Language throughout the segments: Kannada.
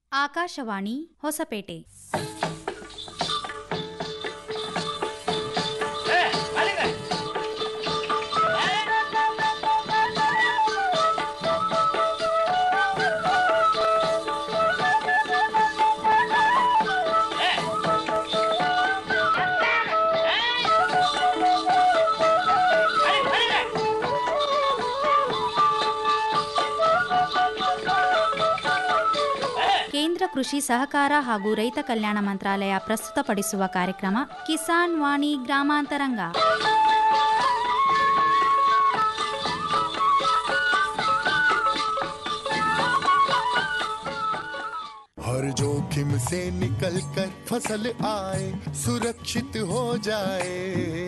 ಆಕಾಶವಾಣಿ ಹೊಸಪೇಟೆ ಕೇಂದ್ರ ಕೃಷಿ ಸಹಕಾರ ಹಾಗೂ ರೈತ ಕಲ್ಯಾಣ ಮಂತ್ರಾಲಯ ಪ್ರಸ್ತುತಪಡಿಸುವ ಕಾರ್ಯಕ್ರಮ ಕಿಸಾನ್ ವಾಣಿ ಗ್ರಾಮಾಂತರಂಗ हर जोखिम से निकल कर फसल आए सुरक्षित हो जाए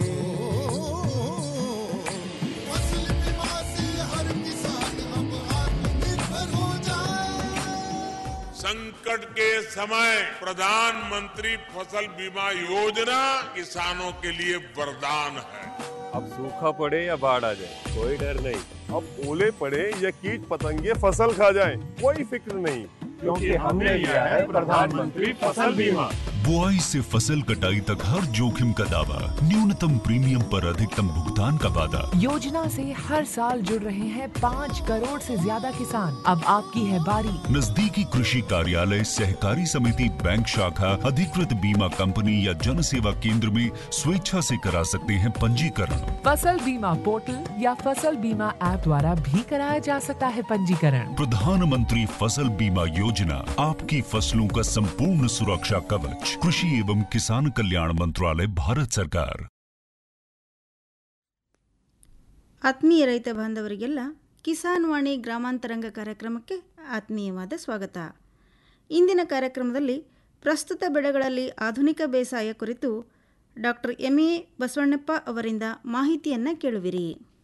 फसल बीमा से हर किसान अब आत्मनिर्भर हो जाए संकट के समय प्रधानमंत्री फसल बीमा योजना किसानों के लिए वरदान है अब सूखा पड़े या बाढ़ आ जाए कोई डर नहीं अब ओले पड़े या कीट पतंगे फसल खा जाए कोई फिक्र नहीं क्योंकि हमने लिया है प्रधानमंत्री फसल बीमा बुआई से फसल कटाई तक हर जोखिम का दावा न्यूनतम प्रीमियम पर अधिकतम भुगतान का वादा योजना से हर साल जुड़ रहे हैं पाँच करोड़ से ज्यादा किसान अब आपकी है बारी नजदीकी कृषि कार्यालय सहकारी समिति बैंक शाखा अधिकृत बीमा कंपनी या जन सेवा केंद्र में स्वेच्छा से करा सकते हैं पंजीकरण फसल बीमा पोर्टल या फसल बीमा ऐप द्वारा भी कराया जा सकता है पंजीकरण प्रधानमंत्री फसल बीमा योजना आपकी फसलों का संपूर्ण सुरक्षा कवच कृषि एवं किसान कल्याण मंत्रालय भारत सरकार ಆತ್ಮೀಯ ರೈತ ಬಾಂಧವರಿಗೆಲ್ಲ ಕಿಸಾನ್ ವಾಣಿ ಗ್ರಾಮಾಂತರಂಗ ಕಾರ್ಯಕ್ರಮಕ್ಕೆ ಆತ್ಮೀಯವಾದ ಸ್ವಾಗತ ಇಂದಿನ ಕಾರ್ಯಕ್ರಮದಲ್ಲಿ ಪ್ರಸ್ತುತ ಬೆಳೆಗಳಲ್ಲಿ ಆಧುನಿಕ ಬೇಸಾಯ ಕುರಿತು ಡಾಕ್ಟರ್ ಎಂ ಎ ಬಸವಣ್ಣಪ್ಪ ಅವರಿಂದ ಮಾಹಿತಿಯನ್ನು ಕೇಳುವಿರಿ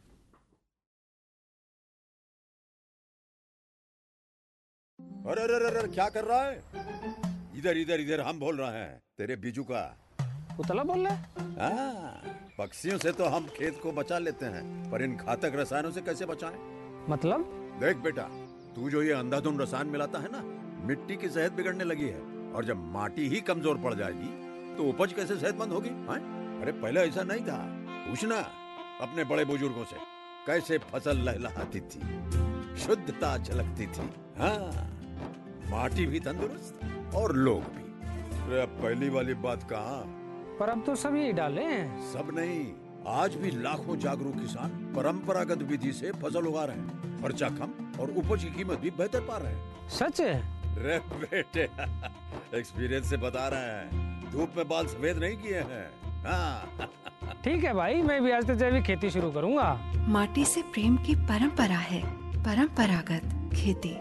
अरे अरे अरे अरे, क्या कर रहा है इधर इधर इधर हम बोल रहे हैं तेरे बीजू का उतला बोल रहा है हाँ, पक्षियों से तो हम खेत को बचा लेते हैं पर इन घातक रसायनों से कैसे बचाएं? मतलब देख बेटा तू जो ये अंधाधुंध रसायन मिलाता है ना मिट्टी की सेहत बिगड़ने लगी है और जब माटी ही कमजोर पड़ जाएगी तो उपज कैसे सेहतमंद होगी हाँ? अरे पहले ऐसा नहीं था पूछना अपने बड़े बुजुर्गों से कैसे फसल लहलहाती थी शुद्धता झलकती थी हाँ माटी भी तंदुरुस्त और लोग भी अरे अब पहली वाली बात कहाँ पर अब तो सभी डाले हैं सब नहीं आज भी लाखों जागरूक किसान परंपरागत विधि से फसल उगा रहे हैं खर्चा कम और उपज की कीमत भी बेहतर पा रहे हैं सच है रे बेटे एक्सपीरियंस से बता रहे हैं धूप में बाल सफेद नहीं किए हैं हाँ ठीक है भाई मैं भी आज से जैविक खेती शुरू करूंगा माटी से प्रेम की परंपरा है परंपरागत खेती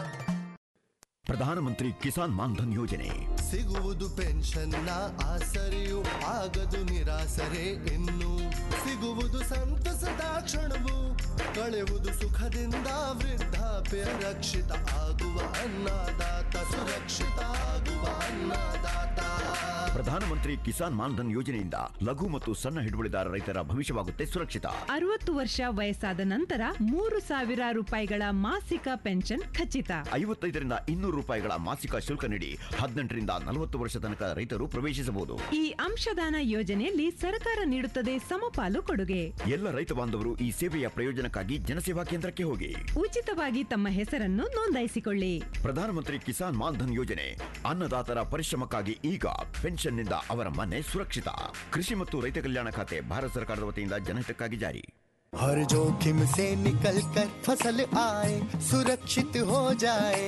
ಪ್ರಧಾನಮಂತ್ರಿ ಕಿಸಾನ್ ಮಾನ್ಧನ್ ಯೋಜನೆ ಸಿಗುವುದು ಪೆನ್ಷನ್ನ ಆಸರೆಯು ಆಗದು ನಿರಾಸರೆ ಇನ್ನು ಸಿಗುವುದು ಸಂತಸದ ಕ್ಷಣವು ಕಳೆವುದು ಸುಖದಿಂದ ವೃದ್ಧಾಪ್ಯ ರಕ್ಷಿತ ಆಗುವ ಅನ್ನದಾತ ಸುರಕ್ಷಿತ ಆಗುವ ಅನ್ನದಾತ ಪ್ರಧಾನಮಂತ್ರಿ ಕಿಸಾನ್ ಮಾನ್ಧನ್ ಯೋಜನೆಯಿಂದ ಲಘು ಮತ್ತು ಸಣ್ಣ ಹಿಡುವಳಿದಾರ ರೈತರ ಭವಿಷ್ಯವಾಗುತ್ತೆ ಸುರಕ್ಷಿತ ಅರವತ್ತು ವರ್ಷ ವಯಸ್ಸಾದ ನಂತರ ಮೂರು ಸಾವಿರ ರೂಪಾಯಿಗಳ ಮಾಸಿಕ ಪೆನ್ಷನ್ ಖಚಿತ ಐವತ್ತೈದರಿಂದ ಇನ್ನೂರು ರೂಪಾಯಿಗಳ ಮಾಸಿಕ ಶುಲ್ಕ ನೀಡಿ ಹದಿನೆಂಟರಿಂದ ನಲವತ್ತು ವರ್ಷ ತನಕ ರೈತರು ಪ್ರವೇಶಿಸಬಹುದು ಈ ಅಂಶದಾನ ಯೋಜನೆಯಲ್ಲಿ ಸರ್ಕಾರ ನೀಡುತ್ತದೆ ಸಮಪಾಲು ಕೊಡುಗೆ ಎಲ್ಲ ರೈತ ಬಾಂಧವರು ಈ ಸೇವೆಯ ಪ್ರಯೋಜನಕ್ಕಾಗಿ ಜನಸೇವಾ ಕೇಂದ್ರಕ್ಕೆ ಹೋಗಿ ಉಚಿತವಾಗಿ ತಮ್ಮ ಹೆಸರನ್ನು ನೋಂದಾಯಿಸಿಕೊಳ್ಳಿ ಪ್ರಧಾನಮಂತ್ರಿ ಕಿಸಾನ್ ಮಾನ್ಧನ್ ಯೋಜನೆ ಅನ್ನದಾತರ ಪರಿಶ್ರಮಕ್ಕಾಗಿ ಈಗ ಪೆನ್ಷನ್ನಿಂದ ಅವರ ಮನೆ ಸುರಕ್ಷಿತ ಕೃಷಿ ಮತ್ತು ರೈತ ಕಲ್ಯಾಣ ಖಾತೆ ಭಾರತ ಸರ್ಕಾರದ ವತಿಯಿಂದ ಜನಹಿತಕ್ಕಾಗಿ ಜಾರಿ हर जोखिम से निकल कर फसल आए सुरक्षित हो जाए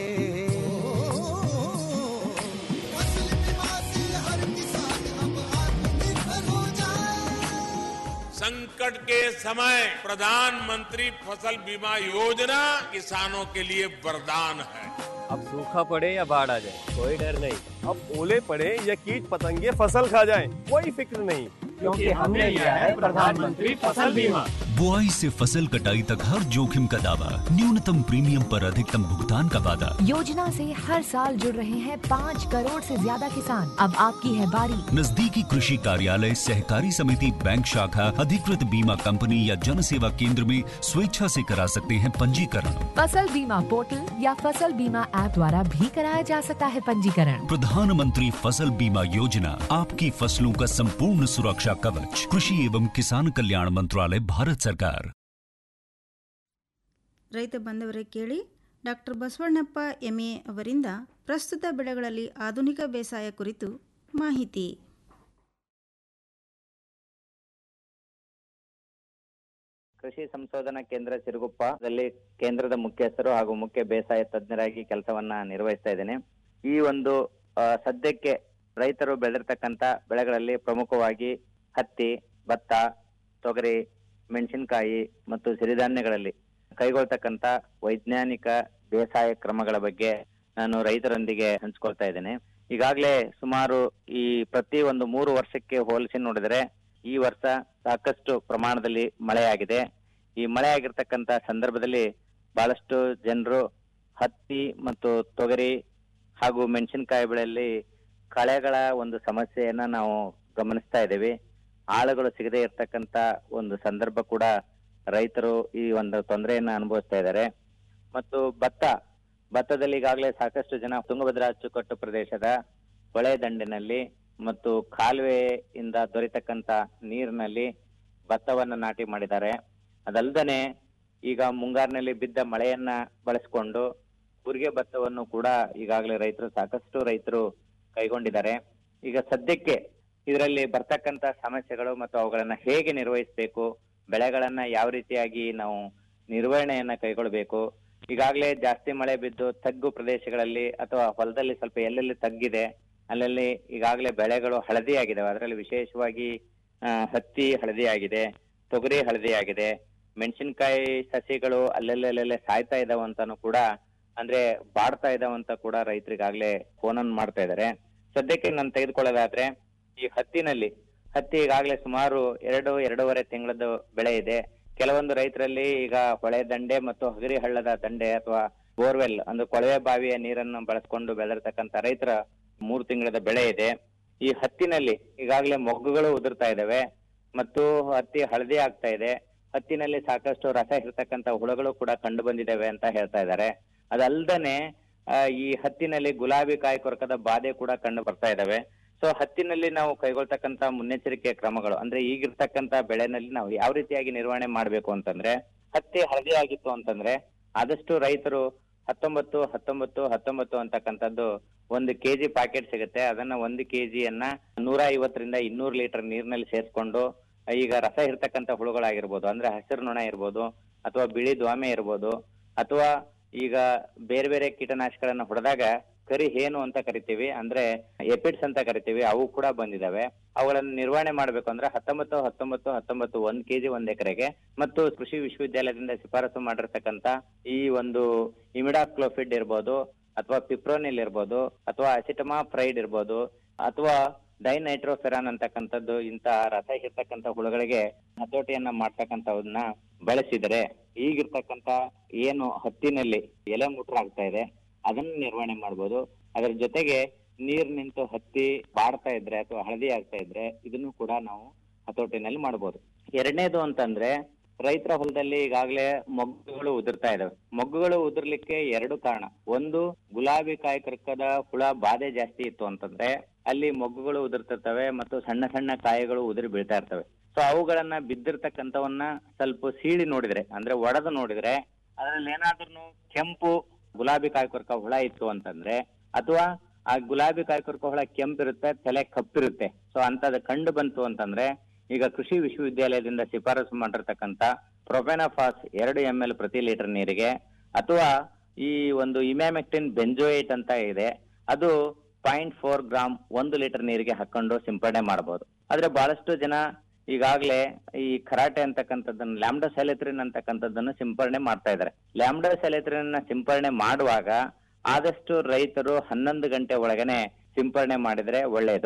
फसल बीमा से हर किसान अब आत्मनिर्भर हो जाए संकट के समय प्रधानमंत्री फसल बीमा योजना किसानों के लिए वरदान है अब सूखा पड़े या बाढ़ आ जाए कोई डर नहीं अब ओले पड़े या कीट पतंगे फसल खा जाए कोई फिक्र नहीं क्योंकि हमने लिया है प्रधानमंत्री फसल बीमा बुआई से फसल कटाई तक हर जोखिम का दावा न्यूनतम प्रीमियम पर अधिकतम भुगतान का वादा योजना से हर साल जुड़ रहे हैं पाँच करोड़ से ज्यादा किसान अब आपकी है बारी नजदीकी कृषि कार्यालय सहकारी समिति बैंक शाखा अधिकृत बीमा कंपनी या जन सेवा केंद्र में स्वेच्छा से करा सकते हैं पंजीकरण फसल बीमा पोर्टल या फसल बीमा ऐप द्वारा भी कराया जा सकता है पंजीकरण प्रधानमंत्री फसल बीमा योजना आपकी फसलों का संपूर्ण सुरक्षा कवच कृषि एवं किसान कल्याण मंत्रालय भारत सरकार ರೈತ ಬಂದವರೇ ಕೇಳಿ ಡಾಕ್ಟರ್ ಬಸವಣ್ಣಪ್ಪ ಎಮ್ಎ ಅವರಿಂದ ಪ್ರಸ್ತುತ ಬೆಳೆಗಳಲ್ಲಿ ಆಧುನಿಕ ಬೇಸಾಯ ಕುರಿತು ಮಾಹಿತಿ ಕೃಷಿ ಸಂಶೋಧನಾ ಕೇಂದ್ರ ಸಿರುಗುಪ್ಪದಲ್ಲಿ ಕೇಂದ್ರದ ಮುಖ್ಯಸ್ಥರು ಹಾಗೂ ಮುಖ್ಯ ಬೇಸಾಯ ತಜ್ಞರಾಗಿ ಕೆಲಸವನ್ನ ನಿರ್ವಹಿಸ್ತಾ ಇದ್ದೇನೆ ಈ ಒಂದು ಆ, ಸದ್ಯಕ್ಕೆ ರೈತರು ಬೆಳೆದಿರ್ತಕ್ಕಂತ ಬೆಳೆಗಳಲ್ಲಿ ಪ್ರಮುಖವಾಗಿ ಹತ್ತಿ ಭತ್ತ ತೊಗರಿ ಮೆಣಸಿನಕಾಯಿ ಮತ್ತು ಸಿರಿಧಾನ್ಯಗಳಲ್ಲಿ ಕೈಗೊಳ್ತಕ್ಕಂತ ವೈಜ್ಞಾನಿಕ ಬೇಸಾಯ ಕ್ರಮಗಳ ಬಗ್ಗೆ ನಾನು ರೈತರೊಂದಿಗೆ ಹಂಚ್ಕೊಳ್ತಾ ಇದ್ದೇನೆ ಈಗಾಗಲೇ ಸುಮಾರು ಈ ಪ್ರತಿ ಒಂದು ಮೂರು ವರ್ಷಕ್ಕೆ ಹೋಲಿಸಿ ನೋಡಿದರೆ ಈ ವರ್ಷ ಸಾಕಷ್ಟು ಪ್ರಮಾಣದಲ್ಲಿ ಮಳೆಯಾಗಿದೆ ಈ ಮಳೆ ಆಗಿರ್ತಕ್ಕಂತ ಸಂದರ್ಭದಲ್ಲಿ ಬಹಳಷ್ಟು ಜನರು ಹತ್ತಿ ಮತ್ತು ತೊಗರಿ ಹಾಗೂ ಮೆಣಸಿನಕಾಯಿ ಬೆಳೆಯಲ್ಲಿ ಕಳೆಗಳ ಒಂದು ಸಮಸ್ಯೆಯನ್ನ ನಾವು ಗಮನಿಸ್ತಾ ಇದ್ದೇವೆ ಆಳುಗಳು ಸಿಗದೆ ಇರ್ತಕ್ಕಂತ ಒಂದು ಸಂದರ್ಭ ಕೂಡ ರೈತರು ಈ ಒಂದು ತೊಂದರೆಯನ್ನ ಅನುಭವಿಸ್ತಾ ಇದ್ದಾರೆ ಮತ್ತು ಭತ್ತ ಭತ್ತದಲ್ಲಿ ಈಗಾಗಲೇ ಸಾಕಷ್ಟು ಜನ ತುಂಗಭದ್ರಾ ಅಚ್ಚುಕಟ್ಟು ಪ್ರದೇಶದ ಹೊಳೆ ದಂಡಿನಲ್ಲಿ ಮತ್ತು ಕಾಲುವೆಯಿಂದ ದೊರೆತಕ್ಕಂತ ನೀರಿನಲ್ಲಿ ಭತ್ತವನ್ನ ನಾಟಿ ಮಾಡಿದ್ದಾರೆ ಅದಲ್ದನೆ ಈಗ ಮುಂಗಾರಿನಲ್ಲಿ ಬಿದ್ದ ಮಳೆಯನ್ನ ಬಳಸಿಕೊಂಡು ಕೂರಿಗೆ ಭತ್ತವನ್ನು ಕೂಡ ಈಗಾಗಲೇ ರೈತರು ಸಾಕಷ್ಟು ರೈತರು ಕೈಗೊಂಡಿದ್ದಾರೆ ಈಗ ಸದ್ಯಕ್ಕೆ ಇದರಲ್ಲಿ ಬರ್ತಕ್ಕಂತ ಸಮಸ್ಯೆಗಳು ಮತ್ತು ಅವುಗಳನ್ನ ಹೇಗೆ ನಿರ್ವಹಿಸಬೇಕು ಬೆಳೆಗಳನ್ನ ಯಾವ ರೀತಿಯಾಗಿ ನಾವು ನಿರ್ವಹಣೆಯನ್ನ ಕೈಗೊಳ್ಬೇಕು ಈಗಾಗಲೇ ಜಾಸ್ತಿ ಮಳೆ ಬಿದ್ದು ತಗ್ಗು ಪ್ರದೇಶಗಳಲ್ಲಿ ಅಥವಾ ಹೊಲದಲ್ಲಿ ಸ್ವಲ್ಪ ಎಲ್ಲೆಲ್ಲಿ ತಗ್ಗಿದೆ ಅಲ್ಲಲ್ಲಿ ಈಗಾಗಲೇ ಬೆಳೆಗಳು ಹಳದಿ ಆಗಿದಾವೆ ಅದರಲ್ಲಿ ವಿಶೇಷವಾಗಿ ಆ, ಹತ್ತಿ ಹಳದಿ ಆಗಿದೆ ತೊಗರಿ ಹಳದಿ ಆಗಿದೆ ಮೆಣಸಿನಕಾಯಿ ಸಸಿಗಳು ಅಲ್ಲೆಲ್ಲೆಲ್ಲೆಲ್ಲೆ ಸಾಯ್ತಾ ಇದಾವ ಅಂತಾನು ಕೂಡ ಅಂದ್ರೆ ಬಾಡ್ತಾ ಇದಾವಂತ ಕೂಡ ರೈತರಿಗಾಗ್ಲೇ ಫೋನ್ ಅನ್ನು ಮಾಡ್ತಾ ಇದ್ದಾರೆ ಸದ್ಯಕ್ಕೆ ನಾನು ತೆಗೆದುಕೊಳ್ಳೋದಾದ್ರೆ ಈ ಹತ್ತಿನಲ್ಲಿ ಹತ್ತಿ ಈಗಾಗಲೇ ಸುಮಾರು ಎರಡು ಎರಡೂವರೆ ತಿಂಗಳದ್ದು ಬೆಳೆ ಇದೆ ಕೆಲವೊಂದು ರೈತರಲ್ಲಿ ಈಗ ಹೊಳೆ ದಂಡೆ ಮತ್ತು ಹಗರಿ ಹಳ್ಳದ ದಂಡೆ ಅಥವಾ ಬೋರ್ವೆಲ್ ಅಂದ್ರೆ ಕೊಳವೆ ಬಾವಿಯ ನೀರನ್ನು ಬಳಸ್ಕೊಂಡು ಬೆಳೆದಿರ್ತಕ್ಕಂತ ರೈತರ ಮೂರು ತಿಂಗಳದ ಬೆಳೆ ಇದೆ ಈ ಹತ್ತಿನಲ್ಲಿ ಈಗಾಗಲೇ ಮೊಗ್ಗುಗಳು ಉದುರ್ತಾ ಇದಾವೆ ಮತ್ತು ಹತ್ತಿ ಹಳದಿ ಆಗ್ತಾ ಇದೆ ಹತ್ತಿನಲ್ಲಿ ಸಾಕಷ್ಟು ರಸ ಇರ್ತಕ್ಕಂತ ಹುಳಗಳು ಕೂಡ ಕಂಡು ಬಂದಿದ್ದಾವೆ ಅಂತ ಹೇಳ್ತಾ ಇದ್ದಾರೆ ಅದಲ್ದನೆ ಆ, ಈ ಹತ್ತಿನಲ್ಲಿ ಗುಲಾಬಿ ಕಾಯಿ ಕೊರಕದ ಬಾಧೆ ಕೂಡ ಕಂಡು ಬರ್ತಾ ಇದಾವೆ ಸೊ ಹತ್ತಿನಲ್ಲಿ ನಾವು ಕೈಗೊಳ್ತಕ್ಕಂತ ಮುನ್ನೆಚ್ಚರಿಕೆ ಕ್ರಮಗಳು ಅಂದ್ರೆ ಈಗಿರ್ತಕ್ಕಂತ ಬೆಳೆನಲ್ಲಿ ನಾವು ಯಾವ ರೀತಿಯಾಗಿ ನಿರ್ವಹಣೆ ಮಾಡ್ಬೇಕು ಅಂತಂದ್ರೆ ಹತ್ತಿ ಹಳದಿ ಆಗಿತ್ತು ಅಂತಂದ್ರೆ ಆದಷ್ಟು ರೈತರು ಹತ್ತೊಂಬತ್ತು ಹತ್ತೊಂಬತ್ತು ಹತ್ತೊಂಬತ್ತು ಅಂತಕ್ಕಂಥದ್ದು ಒಂದು ಕೆಜಿ ಪ್ಯಾಕೆಟ್ ಸಿಗುತ್ತೆ ಅದನ್ನ ಒಂದು ಕೆಜಿಯನ್ನ ನೂರ ಐವತ್ತರಿಂದ ಇನ್ನೂರು ಲೀಟರ್ ನೀರಿನಲ್ಲಿ ಸೇರಿಸ್ಕೊಂಡು ಈಗ ರಸ ಇರ್ತಕ್ಕಂಥ ಹುಳುಗಳಾಗಿರ್ಬೋದು ಅಂದ್ರೆ ಹಸಿರು ನೊಣ ಇರ್ಬೋದು ಅಥವಾ ಬಿಳಿ ದ್ವಾಮೆ ಇರ್ಬೋದು ಅಥವಾ ಈಗ ಬೇರೆ ಬೇರೆ ಕೀಟನಾಶಕಗಳನ್ನ ಹೊಡೆದಾಗ ಕರಿ ಹೇನು ಅಂತ ಕರಿತೀವಿ ಅಂದ್ರೆ ಎಪಿಡ್ಸ್ ಅಂತ ಕರಿತೀವಿ ಅವು ಕೂಡ ಬಂದಿದಾವೆ ಅವುಗಳನ್ನ ನಿರ್ವಹಣೆ ಮಾಡ್ಬೇಕು ಅಂದ್ರೆ ಹತ್ತೊಂಬತ್ತು ಹತ್ತೊಂಬತ್ತು ಹತ್ತೊಂಬತ್ತು ಒಂದ್ ಕೆಜಿ ಒಂದ್ ಎಕರೆಗೆ ಮತ್ತು ಕೃಷಿ ವಿಶ್ವವಿದ್ಯಾಲಯದಿಂದ ಶಿಫಾರಸು ಮಾಡಿರ್ತಕ್ಕಂತ ಈ ಒಂದು ಇಮಿಡಾಕ್ಲೋಫಿಡ್ ಇರ್ಬೋದು ಅಥವಾ ಪಿಪ್ರೋನಿಲ್ ಇರ್ಬೋದು ಅಥವಾ ಅಸಿಟಮಾ ಫ್ರೈಡ್ ಇರ್ಬೋದು ಅಥವಾ ಡೈನೈಟ್ರೋಫೆರಾನ್ ಅಂತಕ್ಕಂಥದ್ದು ಇಂತಹ ರಸ ಇರ್ತಕ್ಕಂಥ ಹುಳುಗಳಿಗೆ ಹತೋಟಿಯನ್ನ ಮಾಡ್ತಕ್ಕಂಥವನ್ನ ಬಳಸಿದರೆ ಈಗಿರ್ತಕ್ಕಂಥ ಏನು ಹತ್ತಿನಲ್ಲಿ ಎಲೆ ಮುಟ್ರ ಆಗ್ತಾ ಇದೆ ಅದನ್ನ ನಿರ್ವಹಣೆ ಮಾಡ್ಬೋದು ಅದರ ಜೊತೆಗೆ ನೀರ್ ನಿಂತು ಹತ್ತಿ ಬಾಡ್ತಾ ಇದ್ರೆ ಅಥವಾ ಹಳದಿ ಆಗ್ತಾ ಇದ್ರೆ ಇದನ್ನು ಕೂಡ ನಾವು ಹತೋಟಿನಲ್ಲಿ ಮಾಡ್ಬೋದು ಎರಡನೇದು ಅಂತಂದ್ರೆ ರೈತರ ಹೊಲದಲ್ಲಿ ಈಗಾಗಲೇ ಮೊಗ್ಗುಗಳು ಉದುರ್ತಾ ಇದಾವೆ ಮೊಗ್ಗುಗಳು ಉದುರ್ಲಿಕ್ಕೆ ಎರಡು ಕಾರಣ ಒಂದು ಗುಲಾಬಿ ಕಾಯಿ ಕರ್ಕದ ಹುಳ ಬಾಧೆ ಜಾಸ್ತಿ ಇತ್ತು ಅಂತಂದ್ರೆ ಅಲ್ಲಿ ಮೊಗ್ಗುಗಳು ಉದುರ್ತಿರ್ತವೆ ಮತ್ತು ಸಣ್ಣ ಸಣ್ಣ ಕಾಯಿಗಳು ಉದುರಿ ಬೀಳ್ತಾ ಇರ್ತವೆ ಸೊ ಅವುಗಳನ್ನ ಬಿದ್ದಿರ್ತಕ್ಕಂಥವನ್ನ ಸ್ವಲ್ಪ ಸೀಳಿ ನೋಡಿದ್ರೆ ಅಂದ್ರೆ ಒಡೆದು ನೋಡಿದ್ರೆ ಅದ್ರಲ್ಲಿ ಏನಾದ್ರೂ ಕೆಂಪು ಗುಲಾಬಿ ಕಾಯಿ ಕೊರಕ ಹುಳ ಇತ್ತು ಅಂತಂದ್ರೆ ಅಥವಾ ಆ ಗುಲಾಬಿ ಕಾಯಿ ಕೊರಕ ಹುಳ ಕೆಂಪಿರುತ್ತೆ ತಲೆ ಕಪ್ಪಿರುತ್ತೆ ಸೊ ಅಂತದ್ ಕಂಡು ಬಂತು ಅಂತಂದ್ರೆ ಈಗ ಕೃಷಿ ವಿಶ್ವವಿದ್ಯಾಲಯದಿಂದ ಶಿಫಾರಸು ಮಾಡಿರ್ತಕ್ಕಂತ ಪ್ರೊಫೆನಫಾಸ್ ಎರಡು ಎಂ ಎಲ್ ಪ್ರತಿ ಲೀಟರ್ ನೀರಿಗೆ ಅಥವಾ ಈ ಒಂದು ಇಮ್ಯಾಮೆಕ್ಟಿನ್ ಬೆಂಜೋಯೇಟ್ ಅಂತ ಇದೆ ಅದು ಪಾಯಿಂಟ್ ಫೋರ್ ಗ್ರಾಮ್ ಒಂದು ಲೀಟರ್ ನೀರಿಗೆ ಹಾಕೊಂಡು ಸಿಂಪಡಣೆ ಮಾಡಬಹುದು ಆದ್ರೆ ಬಹಳಷ್ಟು ಜನ ಈಗಾಗಲೇ ಈ ಕರಾಟೆ ಅಂತಕ್ಕಂಥದ್ದನ್ನು ಲ್ಯಾಂಬ್ಡಾ ಸೆಲೆತ್ರಿನ್ ಅಂತಕ್ಕಂಥದ್ದನ್ನು ಸಿಂಪರಣೆ ಮಾಡ್ತಾ ಇದ್ದಾರೆ ಲ್ಯಾಂಬ್ಡಾ ಸೆಲೆತ್ರಿನ್ ಸಿಂಪರಣೆ ಮಾಡುವಾಗ ಆದಷ್ಟು ರೈತರು ಹನ್ನೊಂದು ಗಂಟೆ ಒಳಗನೆ ಸಿಂಪರಣೆ ಮಾಡಿದ್ರೆ ಒಳ್ಳೆಯದು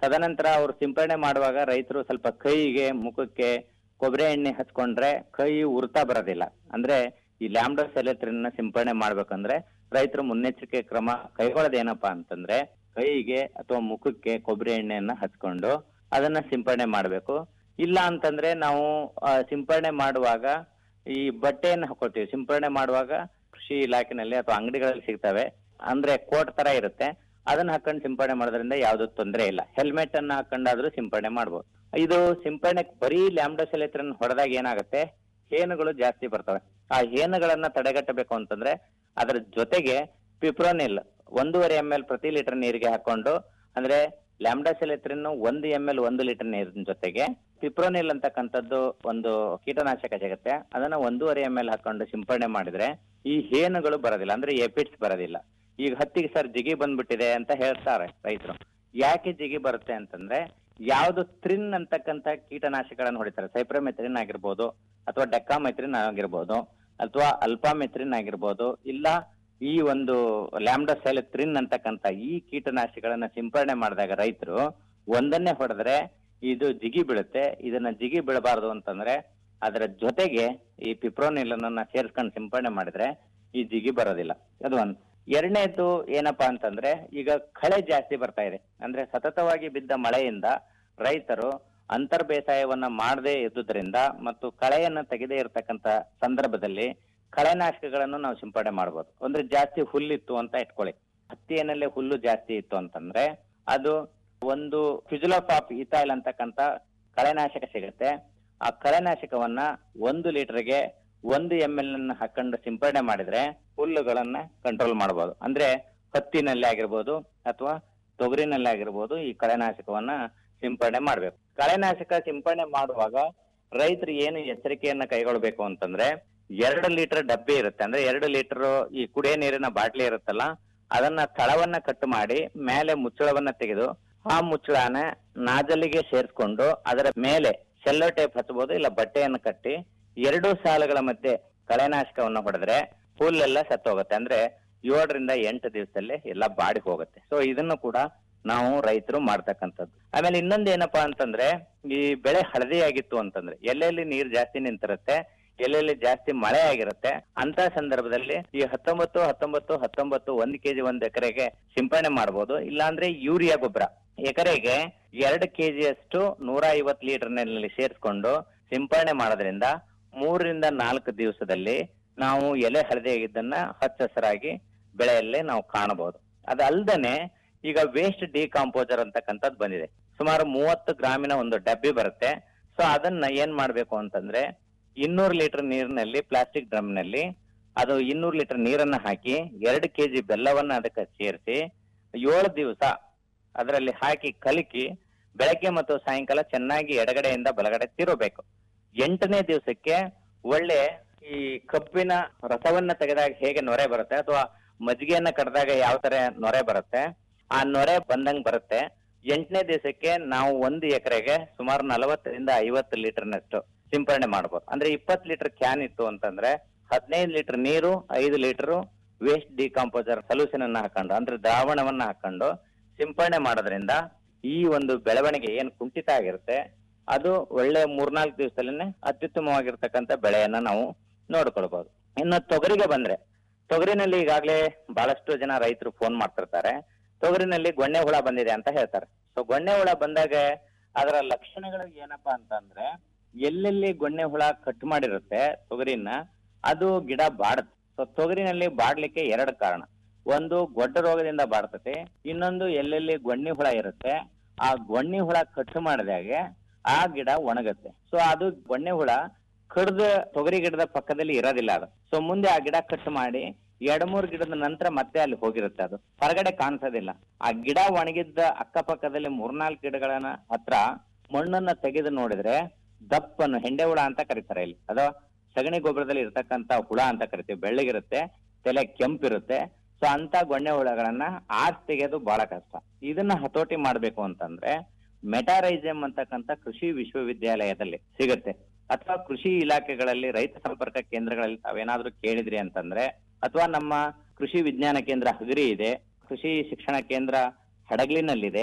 ತದನಂತರ ಅವ್ರು ಸಿಂಪಡಣೆ ಮಾಡುವಾಗ ರೈತರು ಸ್ವಲ್ಪ ಕೈಗೆ ಮುಖಕ್ಕೆ ಕೊಬ್ಬರಿ ಎಣ್ಣೆ ಹಚ್ಕೊಂಡ್ರೆ ಕೈ ಉರ್ತಾ ಬರೋದಿಲ್ಲ ಅಂದ್ರೆ ಈ ಲ್ಯಾಂಬ್ಡೋ ಸೆಲೆತ್ರಿನ ಸಿಂಪಡಣೆ ಮಾಡ್ಬೇಕಂದ್ರೆ ರೈತರು ಮುನ್ನೆಚ್ಚರಿಕೆ ಕ್ರಮ ಕೈಗೊಳ್ಳೋದೇನಪ್ಪಾ ಅಂತಂದ್ರೆ ಕೈಗೆ ಅಥವಾ ಮುಖಕ್ಕೆ ಕೊಬ್ಬರಿ ಎಣ್ಣೆಯನ್ನ ಹಚ್ಕೊಂಡು ಅದನ್ನ ಸಿಂಪಡಣೆ ಮಾಡ್ಬೇಕು ಇಲ್ಲ ಅಂತಂದ್ರೆ ನಾವು ಆ, ಸಿಂಪಡಣೆ ಮಾಡುವಾಗ ಈ ಬಟ್ಟೆಯನ್ನು ಹಾಕೊಳ್ತೀವಿ ಸಿಂಪಡಣೆ ಮಾಡುವಾಗ ಕೃಷಿ ಇಲಾಖೆನಲ್ಲಿ ಅಥವಾ ಅಂಗಡಿಗಳಲ್ಲಿ ಸಿಗ್ತವೆ ಅಂದ್ರೆ ಕೋಟ್ ತರ ಇರುತ್ತೆ ಅದನ್ನ ಹಾಕೊಂಡು ಸಿಂಪಡಣೆ ಮಾಡೋದ್ರಿಂದ ಯಾವ್ದು ತೊಂದರೆ ಇಲ್ಲ ಹೆಲ್ಮೆಟ್ ಅನ್ನ ಹಾಕೊಂಡಾದ್ರೂ ಸಿಂಪಡಣೆ ಮಾಡ್ಬೋದು ಇದು ಸಿಂಪಡಣೆ ಬರೀ ಲ್ಯಾಂಬ್ಡೋಸೆಲೆತ್ರನ್ ಹೊಡೆದಾಗ ಏನಾಗುತ್ತೆ ಹೇನುಗಳು ಜಾಸ್ತಿ ಬರ್ತವೆ ಆ ಹೇನುಗಳನ್ನ ತಡೆಗಟ್ಟಬೇಕು ಅಂತಂದ್ರೆ ಅದರ ಜೊತೆಗೆ ಪಿಪ್ರೋನಿಲ್ ಒಂದೂವರೆ ಎಂ ಎಲ್ ಪ್ರತಿ ಲೀಟರ್ ನೀರಿಗೆ ಹಾಕೊಂಡು ಅಂದ್ರೆ ಲ್ಯಾಂಬ್ಡಾಸೆಲೆತ್ರಿನ್ ಒಂದು ಎಂ ಎಲ್ ಒಂದು ಲೀಟರ್ ನೀರಿನ ಜೊತೆಗೆ ಪಿಪ್ರೋನಿಲ್ ಅಂತಕ್ಕಂಥದ್ದು ಒಂದು ಕೀಟನಾಶಕ ಸಿಗುತ್ತೆ ಅದನ್ನ ಒಂದೂವರೆ ಎಂ ಎಲ್ ಹಾಕೊಂಡು ಸಿಂಪಡಣೆ ಮಾಡಿದ್ರೆ ಈ ಹೇನುಗಳು ಬರೋದಿಲ್ಲ ಅಂದ್ರೆ ಎಪಿಟ್ಸ್ ಬರೋದಿಲ್ಲ ಈಗ ಹತ್ತಿಗೆ ಸರ್ ಜಿಗಿ ಬಂದ್ಬಿಟ್ಟಿದೆ ಅಂತ ಹೇಳ್ತಾರೆ ರೈತರು ಯಾಕೆ ಜಿಗಿ ಬರುತ್ತೆ ಅಂತಂದ್ರೆ ಯಾವ್ದು ತ್ರಿನ್ ಅಂತಕ್ಕಂಥ ಕೀಟನಾಶಕಗಳನ್ನು ಹೊಡಿತಾರೆ ಸೈಪ್ರಮೆಥ್ರಿನ್ ಆಗಿರ್ಬೋದು ಅಥವಾ ಡೆಕ್ಕಾಮೆಥ್ರಿನ್ ಆಗಿರ್ಬೋದು ಅಥವಾ ಅಲ್ಪಾಮೆಥ್ರಿನ್ ಆಗಿರ್ಬೋದು ಇಲ್ಲ ಈ ಒಂದು ಲ್ಯಾಂಬ್ಡೋಸೆಲೆತ್ರಿನ್ ಅಂತಕ್ಕಂಥ ಈ ಕೀಟನಾಶಕಗಳನ್ನ ಸಿಂಪಡಣೆ ಮಾಡಿದಾಗ ರೈತರು ಒಂದನ್ನೇ ಹೊಡೆದ್ರೆ ಇದು ಜಿಗಿ ಬೀಳುತ್ತೆ ಇದನ್ನ ಜಿಗಿ ಬೀಳಬಾರದು ಅಂತಂದ್ರೆ ಅದರ ಜೊತೆಗೆ ಈ ಪಿಪ್ರೋನಿಲ್ ಅನ್ನ ಸೇರ್ಸ್ಕೊಂಡು ಸಿಂಪಡಣೆ ಮಾಡಿದ್ರೆ ಈ ಜಿಗಿ ಬರೋದಿಲ್ಲ ಅದು ಒಂದು ಎರಡನೇದು ಏನಪ್ಪಾ ಅಂತಂದ್ರೆ ಈಗ ಕಳೆ ಜಾಸ್ತಿ ಬರ್ತಾ ಇದೆ ಅಂದ್ರೆ ಸತತವಾಗಿ ಬಿದ್ದ ಮಳೆಯಿಂದ ರೈತರು ಅಂತರ್ ಬೇಸಾಯವನ್ನ ಮಾಡದೇ ಇದ್ದುದರಿಂದ ಮತ್ತು ಕಳೆಯನ್ನ ತೆಗೆದೇ ಇರತಕ್ಕಂತ ಸಂದರ್ಭದಲ್ಲಿ ಕಳೆನಾಶಕಗಳನ್ನು ನಾವು ಸಿಂಪಡಣೆ ಮಾಡಬಹುದು ಅಂದ್ರೆ ಜಾಸ್ತಿ ಹುಲ್ಲಿತ್ತು ಅಂತ ಇಟ್ಕೊಳ್ಳಿ ಹತ್ತಿಯನಲ್ಲೇ ಹುಲ್ಲು ಜಾಸ್ತಿ ಇತ್ತು ಅಂತಂದ್ರೆ ಅದು ಒಂದು ಫಿಜುಲೋಫಾಪ್ ಇಥೈಲ್ ಅಂತಕ್ಕಂತ ಕಳೆನಾಶಕ ಸಿಗುತ್ತೆ ಆ ಕಳೆನಾಶಕವನ್ನ ಒಂದು ಲೀಟರ್ಗೆ ಒಂದು ಎಂ ಎಲ್ ಅನ್ನ ಹಾಕೊಂಡು ಸಿಂಪಡಣೆ ಮಾಡಿದ್ರೆ ಹುಲ್ಲುಗಳನ್ನ ಕಂಟ್ರೋಲ್ ಮಾಡಬಹುದು ಅಂದ್ರೆ ಹತ್ತಿನಲ್ಲಿ ಆಗಿರ್ಬೋದು ಅಥವಾ ತೊಗರಿನಲ್ಲಿ ಆಗಿರ್ಬೋದು ಈ ಕಳೆನಾಶಕವನ್ನ ಸಿಂಪಡಣೆ ಮಾಡ್ಬೇಕು ಕಳೆನಾಶಕ ಸಿಂಪಡಣೆ ಮಾಡುವಾಗ ರೈತರು ಏನು ಎಚ್ಚರಿಕೆಯನ್ನ ಕೈಗೊಳ್ಬೇಕು ಅಂತಂದ್ರೆ ಎರಡು ಲೀಟರ್ ಡಬ್ಬಿ ಇರುತ್ತೆ ಅಂದ್ರೆ ಎರಡು ಲೀಟರ್ ಈ ಕುಡಿಯೋ ನೀರಿನ ಬಾಟ್ಲಿ ಇರುತ್ತಲ್ಲ ಅದನ್ನ ತಳವನ್ನ ಕಟ್ ಮಾಡಿ ಮೇಲೆ ಮುಚ್ಚಳವನ್ನ ತೆಗೆದು ಆ ಮುಚ್ಚಳನ ನಾಜಲಿಗೆ ಸೇರಿಸ್ಕೊಂಡು ಅದರ ಮೇಲೆ ಸೆಲ್ಲೋ ಟೇಪ್ ಹಚ್ಚಬಹುದು ಇಲ್ಲ ಬಟ್ಟೆಯನ್ನು ಕಟ್ಟಿ ಎರಡು ಸಾಲುಗಳ ಮಧ್ಯೆ ಕಳೆನಾಶಕವನ್ನ ಹೊಡೆದ್ರೆ ಹುಲ್ಲೆಲ್ಲ ಸತ್ತೋಗುತ್ತೆ ಅಂದ್ರೆ ಏಳರಿಂದ ಎಂಟು ದಿವಸದಲ್ಲಿ ಎಲ್ಲ ಬಾಡಿ ಹೋಗುತ್ತೆ ಸೊ ಇದನ್ನು ಕೂಡ ನಾವು ರೈತರು ಮಾಡ್ತಕ್ಕಂಥದ್ದು ಆಮೇಲೆ ಇನ್ನೊಂದು ಏನಪ್ಪಾ ಅಂತಂದ್ರೆ ಈ ಬೆಳೆ ಹಳದಿ ಆಗಿತ್ತು ಅಂತಂದ್ರೆ ಎಲ್ಲೆಲ್ಲಿ ನೀರ್ ಜಾಸ್ತಿ ನಿಂತಿರುತ್ತೆ ಎಲ್ಲೆಲ್ಲಿ ಜಾಸ್ತಿ ಮಳೆ ಆಗಿರುತ್ತೆ ಅಂತ ಸಂದರ್ಭದಲ್ಲಿ ಈ ಹತ್ತೊಂಬತ್ತು ಹತ್ತೊಂಬತ್ತು ಹತ್ತೊಂಬತ್ತು ಒಂದ್ ಕೆಜಿ ಒಂದ್ ಎಕರೆಗೆ ಸಿಂಪಡಣೆ ಮಾಡಬಹುದು ಇಲ್ಲಾಂದ್ರೆ ಯೂರಿಯಾ ಗೊಬ್ಬರ ಎಕರೆಗೆ ಎರಡು ಕೆಜಿಯಷ್ಟು ನೂರ ಐವತ್ತು ಲೀಟರ್ ನಲ್ಲಿ ಸೇರಿಸ್ಕೊಂಡು ಸಿಂಪಡಣೆ ಮಾಡೋದ್ರಿಂದ ಮೂರರಿಂದ ನಾಲ್ಕು ದಿವಸದಲ್ಲಿ ನಾವು ಎಲೆ ಹಳದಿಯಾಗಿದ್ದನ್ನ ಹಚ್ಚ ಹಸಿರಾಗಿ ಬೆಳೆಯಲ್ಲಿ ನಾವು ಕಾಣಬಹುದು ಅದಲ್ದನೆ ಈಗ ವೇಸ್ಟ್ ಡಿಕಾಂಪೋಸರ್ ಅಂತಕ್ಕಂಥದ್ದು ಬಂದಿದೆ ಸುಮಾರು ಮೂವತ್ತು ಗ್ರಾಮಿನ ಒಂದು ಡಬ್ಬಿ ಬರುತ್ತೆ ಸೊ ಅದನ್ನ ಏನ್ ಮಾಡ್ಬೇಕು ಅಂತಂದ್ರೆ ಇನ್ನೂರು ಲೀಟರ್ ನೀರಿನಲ್ಲಿ ಪ್ಲಾಸ್ಟಿಕ್ ಡ್ರಮ್ ನಲ್ಲಿ ಅದು ಇನ್ನೂರು ಲೀಟರ್ ನೀರನ್ನ ಹಾಕಿ ಎರಡು ಕೆಜಿ ಬೆಲ್ಲವನ್ನ ಅದಕ್ಕೆ ಸೇರಿಸಿ ಏಳು ದಿವಸ ಅದರಲ್ಲಿ ಹಾಕಿ ಕಲಕಿ ಬೆಳಗ್ಗೆ ಮತ್ತು ಸಾಯಂಕಾಲ ಚೆನ್ನಾಗಿ ಎಡಗಡೆಯಿಂದ ಬಲಗಡೆ ತಿರುಬೇಕು ಎಂಟನೇ ದಿವಸಕ್ಕೆ ಒಳ್ಳೆ ಈ ಕಬ್ಬಿನ ರಸವನ್ನ ತೆಗೆದಾಗ ಹೇಗೆ ನೊರೆ ಬರುತ್ತೆ ಅಥವಾ ಮಜ್ಜಿಗೆಯನ್ನ ಕಡ್ದಾಗ ಯಾವ ತರ ನೊರೆ ಬರುತ್ತೆ ಆ ನೊರೆ ಬಂದಂಗ್ ಬರುತ್ತೆ ಎಂಟನೇ ದಿವಸಕ್ಕೆ ನಾವು ಒಂದು ಎಕರೆಗೆ ಸುಮಾರು ನಲವತ್ತರಿಂದ ಐವತ್ತು ಲೀಟರ್ನಷ್ಟು ಸಿಂಪರಣೆ ಮಾಡ್ಬೋದು ಅಂದ್ರೆ ಇಪ್ಪತ್ತು ಲೀಟರ್ ಕ್ಯಾನ್ ಇತ್ತು ಅಂತಂದ್ರೆ ಹದಿನೈದು ಲೀಟರ್ ನೀರು ಐದು ಲೀಟರ್ ವೇಸ್ಟ್ ಡಿಕಾಂಪೋಸರ್ ಸೊಲ್ಯೂಷನ್ ಅನ್ನ ಹಾಕೊಂಡು ಅಂದ್ರೆ ದ್ರಾವಣವನ್ನ ಹಾಕೊಂಡು ಸಿಂಪರಣೆ ಮಾಡೋದ್ರಿಂದ ಈ ಒಂದು ಬೆಳವಣಿಗೆ ಏನ್ ಕುಂಠಿತ ಆಗಿರುತ್ತೆ ಅದು ಒಳ್ಳೆ ಮೂರ್ನಾಲ್ಕು ದಿವಸದಲ್ಲೇ ಅತ್ಯುತ್ತಮವಾಗಿರ್ತಕ್ಕಂಥ ಬೆಳೆಯನ್ನ ನಾವು ನೋಡ್ಕೊಳ್ಬಹುದು ಇನ್ನು ತೊಗರಿಗೆ ಬಂದ್ರೆ ತೊಗರಿನಲ್ಲಿ ಈಗಾಗಲೇ ಬಹಳಷ್ಟು ಜನ ರೈತರು ಫೋನ್ ಮಾಡ್ತಿರ್ತಾರೆ ತೊಗರಿನಲ್ಲಿ ಗೊಣ್ಣೆ ಹುಳ ಬಂದಿದೆ ಅಂತ ಹೇಳ್ತಾರೆ ಸೊ ಗೊಣ್ಣೆ ಹುಳ ಬಂದಾಗ ಅದರ ಲಕ್ಷಣಗಳು ಏನಪ್ಪಾ ಅಂತಂದ್ರೆ ಎಲ್ಲೆಲ್ಲಿ ಗೊಣ್ಣೆ ಹುಳ ಕಟ್ ಮಾಡಿರುತ್ತೆ ತೊಗರಿನ ಅದು ಗಿಡ ಬಾಡುತ್ತೆ ಸೊ ತೊಗರಿನಲ್ಲಿ ಬಾಡ್ಲಿಕ್ಕೆ ಎರಡು ಕಾರಣ ಒಂದು ಗೊಡ್ಡ ರೋಗದಿಂದ ಬಾಡ್ತತೆ ಇನ್ನೊಂದು ಎಲ್ಲೆಲ್ಲಿ ಗೊಣ್ಣಿ ಹುಳ ಇರುತ್ತೆ ಆ ಗೊಣ್ಣಿ ಹುಳ ಕಟ್ ಮಾಡಿದಾಗೆ ಆ ಗಿಡ ಒಣಗುತ್ತೆ ಸೊ ಅದು ಗೊಣ್ಣೆ ಹುಳ ಕಡ್ದ ತೊಗರಿ ಗಿಡದ ಪಕ್ಕದಲ್ಲಿ ಇರೋದಿಲ್ಲ ಅದು ಸೊ ಮುಂದೆ ಆ ಗಿಡ ಕಟ್ ಮಾಡಿ ಎರಡ್ ಮೂರ್ ಗಿಡದ ನಂತರ ಮತ್ತೆ ಅಲ್ಲಿ ಹೋಗಿರುತ್ತೆ ಅದು ಹೊರಗಡೆ ಕಾಣಿಸೋದಿಲ್ಲ ಆ ಗಿಡ ಒಣಗಿದ್ದ ಅಕ್ಕಪಕ್ಕದಲ್ಲಿ ಮೂರ್ನಾಲ್ಕು ಗಿಡಗಳನ್ನ ಹತ್ರ ಮಣ್ಣನ್ನ ತೆಗೆದು ನೋಡಿದ್ರೆ ದಪ್ಪನ್ನು ಹೆಂಡೆ ಹುಳ ಅಂತ ಕರೀತಾರೆ ಇಲ್ಲಿ ಅಥವಾ ಸಗಣಿ ಗೊಬ್ಬರದಲ್ಲಿ ಇರ್ತಕ್ಕಂತ ಹುಳ ಅಂತ ಕರಿತೀವಿ ಬೆಳ್ಳಗಿರುತ್ತೆ ತಲೆ ಕೆಂಪಿರುತ್ತೆ ಸೊ ಅಂತ ಗೊಣ್ಣೆ ಹುಳಗಳನ್ನ ಆರ್ಸ್ ತೆಗೆಯೋದು ಬಹಳ ಕಷ್ಟ ಇದನ್ನ ಹತೋಟಿ ಮಾಡ್ಬೇಕು ಅಂತಂದ್ರೆ ಮೆಟಾರೈಸಮ್ ಅಂತಕ್ಕಂತ ಕೃಷಿ ವಿಶ್ವವಿದ್ಯಾಲಯದಲ್ಲಿ ಸಿಗುತ್ತೆ ಅಥವಾ ಕೃಷಿ ಇಲಾಖೆಗಳಲ್ಲಿ ರೈತ ಸಂಪರ್ಕ ಕೇಂದ್ರಗಳಲ್ಲಿ ತಾವೇನಾದ್ರೂ ಕೇಳಿದ್ರಿ ಅಂತಂದ್ರೆ ಅಥವಾ ನಮ್ಮ ಕೃಷಿ ವಿಜ್ಞಾನ ಕೇಂದ್ರ ಹಗರಿ ಇದೆ ಕೃಷಿ ಶಿಕ್ಷಣ ಕೇಂದ್ರ ಹಡಗ್ಲಿನಲ್ಲಿದೆ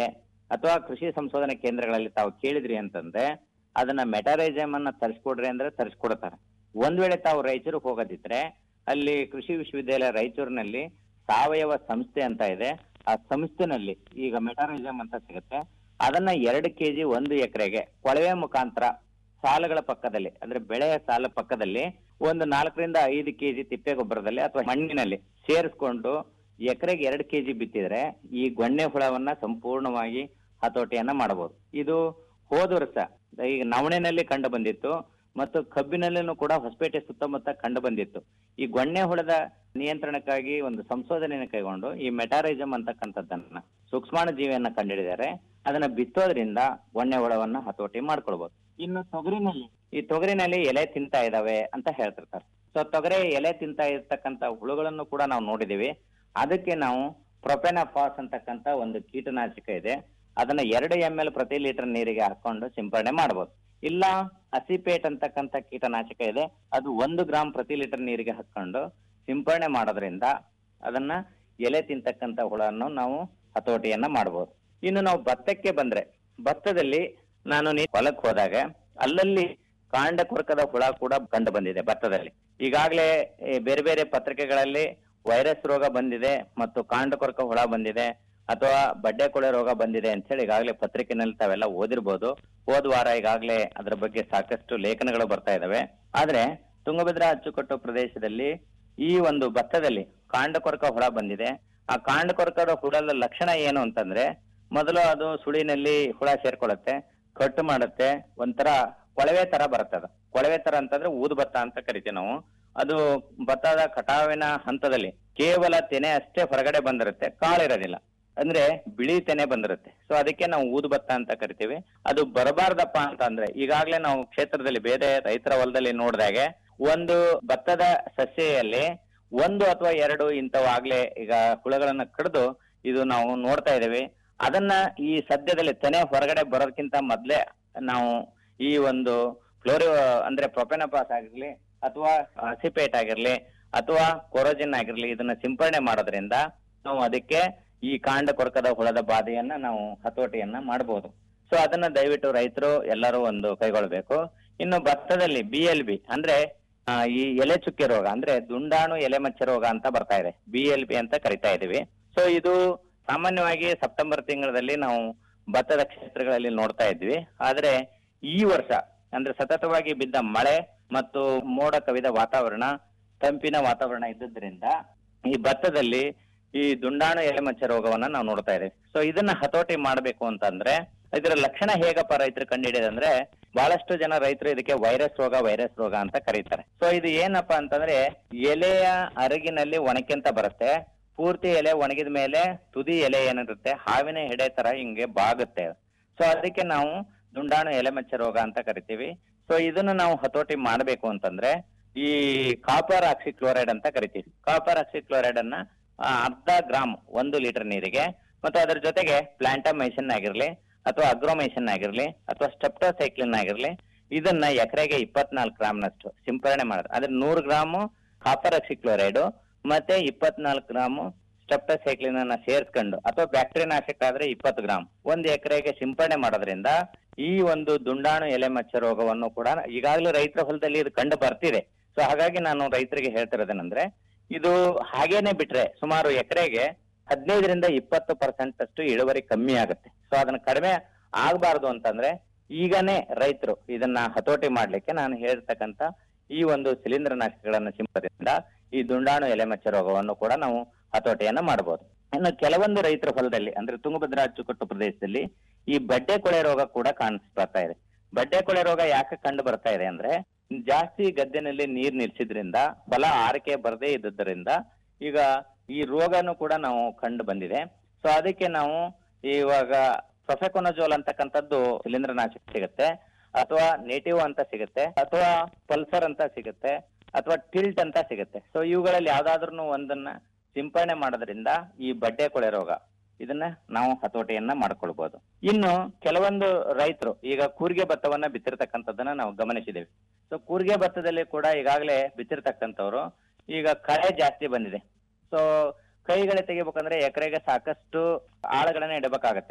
ಅಥವಾ ಕೃಷಿ ಸಂಶೋಧನಾ ಕೇಂದ್ರಗಳಲ್ಲಿ ತಾವು ಕೇಳಿದ್ರಿ ಅಂತಂದ್ರೆ ಅದನ್ನ ಮೆಟಾರೈಸಮ್ ಅನ್ನ ತರಿಸ್ಕೊಡ್ರಿ ಅಂದ್ರೆ ತರಿಸ್ಕೊಡ್ತಾರೆ ಒಂದ್ ವೇಳೆ ತಾವು ರಾಯಚೂರಿಗೆ ಹೋಗೋದಿದ್ರೆ ಅಲ್ಲಿ ಕೃಷಿ ವಿಶ್ವವಿದ್ಯಾಲಯ ರಾಯಚೂರಿನಲ್ಲಿ ಸಾವಯವ ಸಂಸ್ಥೆ ಅಂತ ಇದೆ ಆ ಸಂಸ್ಥೆನಲ್ಲಿ ಈಗ ಮೆಟಾರೈಸಮ್ ಅಂತ ಸಿಗುತ್ತೆ ಅದನ್ನ ಎರಡು ಕೆಜಿ ಒಂದು ಎಕರೆಗೆ ಕೊಳವೆ ಮುಖಾಂತರ ಸಾಲುಗಳ ಪಕ್ಕದಲ್ಲಿ ಅಂದ್ರೆ ಬೆಳೆಯ ಸಾಲ ಪಕ್ಕದಲ್ಲಿ ಒಂದು ನಾಲ್ಕರಿಂದ ಐದು ಕೆಜಿ ತಿಪ್ಪೆ ಗೊಬ್ಬರದಲ್ಲಿ ಅಥವಾ ಮಣ್ಣಿನಲ್ಲಿ ಸೇರಿಸ್ಕೊಂಡು ಎಕರೆಗೆ ಎರಡು ಕೆಜಿ ಬಿತ್ತಿದ್ರೆ ಈ ಗೊಣ್ಣೆ ಹುಳವನ್ನ ಸಂಪೂರ್ಣವಾಗಿ ಹತೋಟಿಯನ್ನ ಮಾಡಬಹುದು ಇದು ಹೋದ ವರ್ಷ ಈಗ ನವಣೆನಲ್ಲಿ ಕಂಡು ಬಂದಿತ್ತು ಮತ್ತು ಕಬ್ಬಿನಲ್ಲೂ ಕೂಡ ಹೊಸಪೇಟೆ ಸುತ್ತಮುತ್ತ ಕಂಡು ಬಂದಿತ್ತು ಈ ಗೊಣ್ಣೆ ಹುಳದ ನಿಯಂತ್ರಣಕ್ಕಾಗಿ ಒಂದು ಸಂಶೋಧನೆಯನ್ನು ಕೈಗೊಂಡು ಈ ಮೆಟಾರೈಸಮ್ ಅಂತಕ್ಕಂಥದ್ದನ್ನ ಸೂಕ್ಷ್ಮಾಣು ಜೀವಿಯನ್ನ ಕಂಡುಹಿಡಿದರೆ ಅದನ್ನ ಬಿತ್ತೋದ್ರಿಂದ ಗೊಣ್ಣೆ ಹುಳವನ್ನ ಹತೋಟಿ ಮಾಡ್ಕೊಳ್ಬಹುದು ಇನ್ನು ತೊಗರಿನಲ್ಲಿ ಈ ತೊಗರಿನಲ್ಲಿ ಎಲೆ ತಿಂತಾ ಇದಾವೆ ಅಂತ ಹೇಳ್ತಿರ್ತಾರೆ ಸೊ ತೊಗರಿ ಎಲೆ ತಿಂತಾ ಇರ್ತಕ್ಕಂಥ ಹುಳುಗಳನ್ನು ಕೂಡ ನಾವು ನೋಡಿದೀವಿ ಅದಕ್ಕೆ ನಾವು ಪ್ರೊಪೆನಫಾಸ್ ಅಂತಕ್ಕಂಥ ಒಂದು ಕೀಟನಾಶಕ ಇದೆ ಅದನ್ನ ಎರಡು ಎಂ ಎಲ್ ಪ್ರತಿ ಲೀಟರ್ ನೀರಿಗೆ ಹಾಕೊಂಡು ಸಿಂಪರಣೆ ಮಾಡಬಹುದು ಇಲ್ಲ ಅಸಿಪೇಟ್ ಅಂತಕ್ಕಂಥ ಕೀಟನಾಶಕ ಇದೆ ಅದು ಒಂದು ಗ್ರಾಮ್ ಪ್ರತಿ ಲೀಟರ್ ನೀರಿಗೆ ಹಾಕೊಂಡು ಸಿಂಪರಣೆ ಮಾಡೋದ್ರಿಂದ ಅದನ್ನ ಎಲೆ ತಿಂತಕ್ಕಂಥ ಹುಳನ್ನು ನಾವು ಹತೋಟಿಯನ್ನ ಮಾಡಬಹುದು ಇನ್ನು ನಾವು ಭತ್ತಕ್ಕೆ ಬಂದ್ರೆ ಭತ್ತದಲ್ಲಿ ನಾನು ನೀ ಹೊಲಕ್ಕೆ ಹೋದಾಗ ಅಲ್ಲಲ್ಲಿ ಕಾಂಡ ಕೊರಕದ ಹುಳ ಕೂಡ ಕಂಡು ಬಂದಿದೆ ಭತ್ತದಲ್ಲಿ ಈಗಾಗಲೇ ಈ ಬೇರೆ ಬೇರೆ ಪತ್ರಿಕೆಗಳಲ್ಲಿ ವೈರಸ್ ರೋಗ ಬಂದಿದೆ ಮತ್ತು ಕಾಂಡ ಕೊರಕ ಹುಳ ಬಂದಿದೆ ಅಥವಾ ಬಡ್ಡೆ ಕೊಳೆ ರೋಗ ಬಂದಿದೆ ಅಂತ ಹೇಳಿ ಈಗಾಗಲೇ ಪತ್ರಿಕೆನಲ್ಲಿ ತಾವೆಲ್ಲ ಓದಿರ್ಬೋದು ಹೋದ ವಾರ ಈಗಾಗಲೇ ಅದರ ಬಗ್ಗೆ ಸಾಕಷ್ಟು ಲೇಖನಗಳು ಬರ್ತಾ ಇದಾವೆ ಆದ್ರೆ ತುಂಗಭದ್ರಾ ಅಚ್ಚುಕಟ್ಟು ಪ್ರದೇಶದಲ್ಲಿ ಈ ಒಂದು ಭತ್ತದಲ್ಲಿ ಕಾಂಡ ಕೊರಕ ಹುಳ ಬಂದಿದೆ ಆ ಕಾಂಡ ಕೊರಕದ ಹುಳದ ಲಕ್ಷಣ ಏನು ಅಂತಂದ್ರೆ ಮೊದಲು ಅದು ಸುಳಿನಲ್ಲಿ ಹುಳ ಸೇರ್ಕೊಳ್ಳುತ್ತೆ ಕಟ್ಟು ಮಾಡುತ್ತೆ ಒಂಥರ ಕೊಳವೆ ತರ ಬರುತ್ತೆ ಅದು ಕೊಳವೆ ತರ ಅಂತಂದ್ರೆ ಊದು ಭತ್ತ ಅಂತ ಕರಿತೀವಿ ನಾವು ಅದು ಭತ್ತದ ಕಟಾವಿನ ಹಂತದಲ್ಲಿ ಕೇವಲ ತೆನೆ ಅಷ್ಟೇ ಹೊರಗಡೆ ಬಂದಿರುತ್ತೆ ಕಾಳಿರೋದಿಲ್ಲ ಅಂದ್ರೆ ಬಿಳಿ ತೆನೆ ಬಂದಿರುತ್ತೆ ಸೊ ಅದಕ್ಕೆ ನಾವು ಊದು ಭತ್ತ ಅಂತ ಕರಿತೀವಿ ಅದು ಬರಬಾರ್ದಪ್ಪ ಅಂತ ಅಂದ್ರೆ ಈಗಾಗಲೇ ನಾವು ಕ್ಷೇತ್ರದಲ್ಲಿ ಬೇರೆ ರೈತರ ಹೊಲದಲ್ಲಿ ನೋಡಿದಾಗೆ ಒಂದು ಭತ್ತದ ಸಸ್ಯೆಯಲ್ಲಿ ಒಂದು ಅಥವಾ ಎರಡು ಇಂಥವಾಗ್ಲೇ ಈಗ ಹುಳಗಳನ್ನ ಕಡಿದು ಇದು ನಾವು ನೋಡ್ತಾ ಇದ್ದೀವಿ ಅದನ್ನ ಈ ಸದ್ಯದಲ್ಲಿ ತೆನೆ ಹೊರಗಡೆ ಬರೋದಕ್ಕಿಂತ ಮೊದ್ಲೇ ನಾವು ಈ ಒಂದು ಫ್ಲೋರಿ ಅಂದ್ರೆ ಪ್ರೊಪೆನಪಾಸ್ ಆಗಿರ್ಲಿ ಅಥವಾ ಅಸಿಪೇಟ್ ಆಗಿರ್ಲಿ ಅಥವಾ ಕೊರೋಜಿನ್ ಆಗಿರ್ಲಿ ಇದನ್ನ ಸಿಂಪರಣೆ ಮಾಡೋದ್ರಿಂದ ನಾವು ಅದಕ್ಕೆ ಈ ಕಾಂಡ ಕೊರಕದ ಹುಳದ ಬಾಧೆಯನ್ನ ನಾವು ಹತೋಟಿಯನ್ನ ಮಾಡಬಹುದು ಸೊ ಅದನ್ನ ದಯವಿಟ್ಟು ರೈತರು ಎಲ್ಲರೂ ಒಂದು ಕೈಗೊಳ್ಬೇಕು ಇನ್ನು ಭತ್ತದಲ್ಲಿ ಬಿ ಎಲ್ ಬಿ ಅಂದ್ರೆ ಆ, ಈ ಎಲೆ ಚುಕ್ಕೆ ರೋಗ ಅಂದ್ರೆ ದುಂಡಾಣು ಎಲೆ ಮಚ್ಚ ರೋಗ ಅಂತ ಬರ್ತಾ ಇದೆ ಬಿ ಎಲ್ ಬಿ ಅಂತ ಕರಿತಾ ಇದೀವಿ ಸೊ ಇದು ಸಾಮಾನ್ಯವಾಗಿ ಸೆಪ್ಟೆಂಬರ್ ತಿಂಗಳಲ್ಲಿ ನಾವು ಭತ್ತದ ಕ್ಷೇತ್ರಗಳಲ್ಲಿ ನೋಡ್ತಾ ಇದ್ವಿ ಆದ್ರೆ ಈ ವರ್ಷ ಅಂದ್ರೆ ಸತತವಾಗಿ ಬಿದ್ದ ಮಳೆ ಮತ್ತು ಮೋಡ ಕವಿದ ವಾತಾವರಣ ತಂಪಿನ ವಾತಾವರಣ ಇದ್ದದ್ರಿಂದ ಈ ಭತ್ತದಲ್ಲಿ ಈ ದುಂಡಾಣು ಎಲೆಮಚ್ಚ ರೋಗವನ್ನ ನಾವು ನೋಡ್ತಾ ಇದ್ದೀವಿ ಸೊ ಇದನ್ನ ಹತೋಟಿ ಮಾಡ್ಬೇಕು ಅಂತಂದ್ರೆ ಇದರ ಲಕ್ಷಣ ಹೇಗಪ್ಪ ರೈತರು ಕಂಡುಹಿಡಿಯೋದಂದ್ರೆ ಬಹಳಷ್ಟು ಜನ ರೈತರು ಇದಕ್ಕೆ ವೈರಸ್ ರೋಗ ವೈರಸ್ ರೋಗ ಅಂತ ಕರೀತಾರೆ ಸೊ ಇದು ಏನಪ್ಪಾ ಅಂತಂದ್ರೆ ಎಲೆಯ ಅರಗಿನಲ್ಲಿ ಒಣಕೆಂತ ಬರುತ್ತೆ ಪೂರ್ತಿ ಎಲೆ ಒಣಗಿದ ಮೇಲೆ ತುದಿ ಎಲೆ ಏನಿರುತ್ತೆ ಹಾವಿನ ಹೆಡೆ ತರ ಹಿಂಗೆ ಬಾಗುತ್ತೆ ಸೊ ಅದಕ್ಕೆ ನಾವು ದುಂಡಾಣು ಎಲೆಮಚ್ಚ ರೋಗ ಅಂತ ಕರಿತೀವಿ ಸೊ ಇದನ್ನ ನಾವು ಹತೋಟಿ ಮಾಡಬೇಕು ಅಂತಂದ್ರೆ ಈ ಕಾಪರ್ ಆಕ್ಸಿಕ್ಲೋರೈಡ್ ಅಂತ ಕರಿತೀವಿ ಕಾಪರ್ ಆಕ್ಸಿಕ್ಲೋರೈಡ್ ಅನ್ನ ಆ, ಅರ್ಧ ಗ್ರಾಮ್ ಒಂದು ಲೀಟರ್ ನೀರಿಗೆ ಮತ್ತು ಅದರ ಜೊತೆಗೆ ಪ್ಲಾಂಟಮೈಸಿನ್ ಆಗಿರ್ಲಿ ಅಥವಾ ಅಗ್ರೋಮೈಸಿನ್ ಆಗಿರ್ಲಿ ಅಥವಾ ಸ್ಟೆಪ್ಟೋಸೈಕ್ಲಿನ್ ಆಗಿರ್ಲಿ ಇದನ್ನ ಎಕರೆಗೆ ಇಪ್ಪತ್ನಾಲ್ಕು ಗ್ರಾಮ್ನಷ್ಟು ಸಿಂಪರಣೆ ಮಾಡೋದು ಅದ್ರ ನೂರು ಗ್ರಾಮು ಕಾಪರ್ ಆಕ್ಸಿಕ್ಲೋರೈಡ್ ಮತ್ತೆ ಇಪ್ಪತ್ನಾಲ್ಕು ಗ್ರಾಮು ಸ್ಟೆಪ್ಟೋಸೈಕ್ಲಿನ್ ಅನ್ನ ಸೇರಿಸ್ಕೊಂಡು ಅಥವಾ ಬ್ಯಾಕ್ಟೀರಿಯಾ ನಾಶಕ ಆದ್ರೆ ಇಪ್ಪತ್ತು ಗ್ರಾಮ್ ಒಂದು ಎಕರೆಗೆ ಸಿಂಪರಣೆ ಮಾಡೋದ್ರಿಂದ ಈ ಒಂದು ದುಂಡಾಣು ಎಲೆ ಮಚ್ಚ ರೋಗವನ್ನು ಕೂಡ ಈಗಾಗಲೇ ರೈತರ ಹೊಲದಲ್ಲಿ ಇದು ಕಂಡು ಬರ್ತಿದೆ ಸೊ ಹಾಗಾಗಿ ನಾನು ರೈತರಿಗೆ ಹೇಳ್ತಿರೋದೇನಂದ್ರೆ ಇದು ಹಾಗೇನೆ ಬಿಟ್ರೆ ಸುಮಾರು ಎಕರೆಗೆ ಹದಿನೈದರಿಂದ ಇಪ್ಪತ್ತು ಪರ್ಸೆಂಟ್ ಅಷ್ಟು ಇಳುವರಿ ಕಮ್ಮಿ ಆಗುತ್ತೆ ಸೊ ಅದನ್ನ ಕಡಿಮೆ ಆಗಬಾರ್ದು ಅಂತಂದ್ರೆ ಈಗನೇ ರೈತರು ಇದನ್ನ ಹತೋಟಿ ಮಾಡ್ಲಿಕ್ಕೆ ನಾನು ಹೇಳ್ತಕ್ಕಂತ ಈ ಒಂದು ಶಿಲೀಂಧ್ರ ನಾಶಕಗಳನ್ನ ಸಿಂಪದಿಂದ ಈ ದುಂಡಾಣು ಎಲೆಮಚ್ಚ ರೋಗವನ್ನು ಕೂಡ ನಾವು ಹತೋಟಿಯನ್ನ ಮಾಡಬಹುದು ಇನ್ನು ಕೆಲವೊಂದು ರೈತರ ಹೊಲದಲ್ಲಿ ಅಂದ್ರೆ ತುಂಗಭದ್ರಾ ಅಚ್ಚುಕಟ್ಟು ಪ್ರದೇಶದಲ್ಲಿ ಈ ಬಡ್ಡೆ ಕೊಳೆ ರೋಗ ಕೂಡ ಕಾಣಿಸ್ ಬರ್ತಾ ಇದೆ ಬಡ್ಡೆ ಕೊಳೆ ರೋಗ ಯಾಕೆ ಕಂಡು ಬರ್ತಾ ಇದೆ ಅಂದ್ರೆ ಜಾಸ್ತಿ ಗದ್ದೆನಲ್ಲಿ ನೀರ್ ನಿಲ್ಸಿದ್ರಿಂದ ಬಲ ಆರಕೆ ಬರದೇ ಇದ್ದದ್ರಿಂದ ಈಗ ಈ ರೋಗನು ಕೂಡ ನಾವು ಕಂಡು ಬಂದಿದೆ ಸೊ ಅದಕ್ಕೆ ನಾವು ಇವಾಗ ಪ್ರೊಫೆಕೊನಜೋಲ್ ಅಂತಕ್ಕಂಥದ್ದು ಶಿಲೀಂಧ್ರ ನಾಶಕ ಸಿಗುತ್ತೆ ಅಥವಾ ನೇಟಿವ್ ಅಂತ ಸಿಗುತ್ತೆ ಅಥವಾ ಪಲ್ಸರ್ ಅಂತ ಸಿಗುತ್ತೆ ಅಥವಾ ಟಿಲ್ಟ್ ಅಂತ ಸಿಗುತ್ತೆ ಸೊ ಇವುಗಳಲ್ಲಿ ಯಾವ್ದಾದ್ರು ಒಂದನ್ನ ಸಿಂಪರಣೆ ಮಾಡೋದ್ರಿಂದ ಈ ಬಡ್ಡೆ ಕೊಳೆ ರೋಗ ಇದನ್ನ ನಾವು ಹತೋಟಿಯನ್ನ ಮಾಡ್ಕೊಳ್ಬಹುದು ಇನ್ನು ಕೆಲವೊಂದು ರೈತರು ಈಗ ಕೂರ್ಗೆ ಭತ್ತವನ್ನ ಬಿತ್ತಿರ್ತಕ್ಕಂಥದ್ದನ್ನ ನಾವು ಗಮನಿಸಿದ್ದೇವೆ ಸೊ ಕೂರ್ಗೆ ಭತ್ತದಲ್ಲಿ ಕೂಡ ಈಗಾಗಲೇ ಬಿತ್ತಿರ್ತಕ್ಕಂಥವ್ರು ಈಗ ಕಳೆ ಜಾಸ್ತಿ ಬಂದಿದೆ ಸೊ ಕೈಗಳೇ ತೆಗಿಬೇಕಂದ್ರೆ ಎಕರೆಗೆ ಸಾಕಷ್ಟು ಆಳುಗಳನ್ನ ಇಡಬೇಕಾಗತ್ತೆ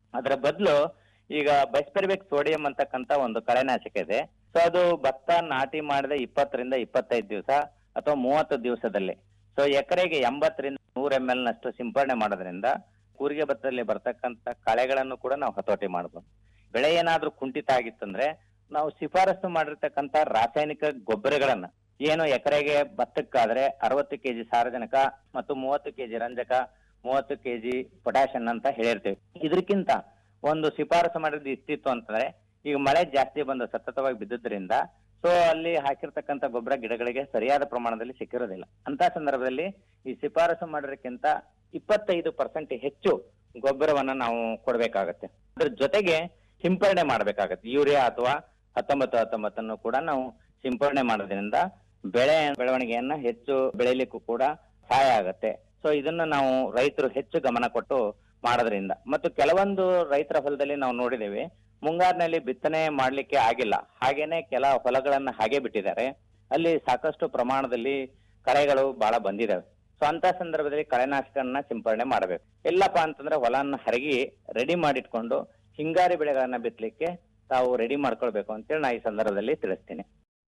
ಅದರ ಬದಲು ಈಗ ಬೈಸ್ಪೆರಿಬಿಕ್ ಸೋಡಿಯಂ ಅಂತಕ್ಕಂತ ಒಂದು ಕಳೆನಾಶಕ ಇದೆ ಸೊ ಅದು ಭತ್ತ ನಾಟಿ ಮಾಡಿದ ಇಪ್ಪತ್ತರಿಂದ ಇಪ್ಪತ್ತೈದು ದಿವಸ ಅಥವಾ ಮೂವತ್ತು ದಿವಸದಲ್ಲಿ ಸೊ ಎಕರೆಗೆ ಎಂಬತ್ತರಿಂದ ನೂರ ಎಂ ಎಲ್ ನಷ್ಟು ಸಿಂಪಡಣೆ ಮಾಡೋದ್ರಿಂದ ಕೂರಿಗೆ ಭತ್ತದಲ್ಲಿ ಬರ್ತಕ್ಕಂತ ಕಳೆಗಳನ್ನು ಕೂಡ ನಾವು ಹತೋಟಿ ಮಾಡಬಹುದು ಬೆಳೆ ಏನಾದ್ರೂ ಕುಂಠಿತ ಆಗಿತ್ತಂದ್ರೆ ನಾವು ಶಿಫಾರಸು ಮಾಡಿರ್ತಕ್ಕಂತ ರಾಸಾಯನಿಕ ಗೊಬ್ಬರಗಳನ್ನ ಏನು ಎಕರೆಗೆ ಭತ್ತಕ್ಕಾದ್ರೆ ಅರವತ್ತು ಕೆಜಿ ಸಾರಜನಕ ಮತ್ತು ಮೂವತ್ತು ಕೆಜಿ ರಂಜಕ ಮೂವತ್ತು ಕೆಜಿ ಪೊಟ್ಯಾಷನ್ ಅಂತ ಹೇಳಿರ್ತೀವಿ ಇದಕ್ಕಿಂತ ಒಂದು ಶಿಫಾರಸು ಮಾಡಿದ್ದು ಇಷ್ಟಿತ್ತು ಅಂತಂದ್ರೆ ಈಗ ಮಳೆ ಜಾಸ್ತಿ ಬಂದು ಸತತವಾಗಿ ಬಿದ್ದುದರಿಂದ ಸೊ ಅಲ್ಲಿ ಹಾಕಿರ್ತಕ್ಕಂಥ ಗೊಬ್ಬರ ಗಿಡಗಳಿಗೆ ಸರಿಯಾದ ಪ್ರಮಾಣದಲ್ಲಿ ಸಿಕ್ಕಿರೋದಿಲ್ಲ ಅಂತ ಸಂದರ್ಭದಲ್ಲಿ ಈ ಶಿಫಾರಸು ಮಾಡೋದಕ್ಕಿಂತ ಇಪ್ಪತ್ತೈದು ಪರ್ಸೆಂಟ್ ಹೆಚ್ಚು ಗೊಬ್ಬರವನ್ನ ನಾವು ಕೊಡಬೇಕಾಗತ್ತೆ ಅದ್ರ ಜೊತೆಗೆ ಸಿಂಪರಣೆ ಮಾಡಬೇಕಾಗತ್ತೆ ಯೂರಿಯಾ ಅಥವಾ ಹತ್ತೊಂಬತ್ತು ಹತ್ತೊಂಬತ್ತನ್ನು ಕೂಡ ನಾವು ಸಿಂಪರಣೆ ಮಾಡೋದ್ರಿಂದ ಬೆಳೆ ಬೆಳವಣಿಗೆಯನ್ನ ಹೆಚ್ಚು ಬೆಳೆಯಲಿಕ್ಕೂ ಕೂಡ ಸಹಾಯ ಆಗತ್ತೆ ಸೊ ಇದನ್ನ ನಾವು ರೈತರು ಹೆಚ್ಚು ಗಮನ ಕೊಟ್ಟು ಮಾಡೋದ್ರಿಂದ ಮತ್ತು ಕೆಲವೊಂದು ರೈತರ ಹೊಲದಲ್ಲಿ ನಾವು ನೋಡಿದ್ದೇವೆ ಮುಂಗಾರಿನಲ್ಲಿ ಬಿತ್ತನೆ ಮಾಡ್ಲಿಕ್ಕೆ ಆಗಿಲ್ಲ ಹಾಗೇನೆ ಕೆಲ ಹೊಲಗಳನ್ನ ಹಾಗೆ ಬಿಟ್ಟಿದ್ದಾರೆ ಅಲ್ಲಿ ಸಾಕಷ್ಟು ಪ್ರಮಾಣದಲ್ಲಿ ಕಳೆಗಳು ಬಹಳ ಬಂದಿದಾವೆ ಸೊ ಅಂತ ಸಂದರ್ಭದಲ್ಲಿ ಕಳೆನಾಶಕನ್ನ ಸಿಂಪರಣೆ ಮಾಡಬೇಕು ಎಲ್ಲಪ್ಪ ಅಂತಂದ್ರೆ ಹೊಲನ್ನ ಹರಗಿ ರೆಡಿ ಮಾಡಿಟ್ಕೊಂಡು ಹಿಂಗಾರಿ ಬೆಳೆಗಳನ್ನ ಬಿತ್ತಲಿಕ್ಕೆ ತಾವು ರೆಡಿ ಮಾಡ್ಕೊಳ್ಬೇಕು ಅಂತೇಳಿ ನಾ ಈ ಸಂದರ್ಭದಲ್ಲಿ ತಿಳಿಸ್ತೀನಿ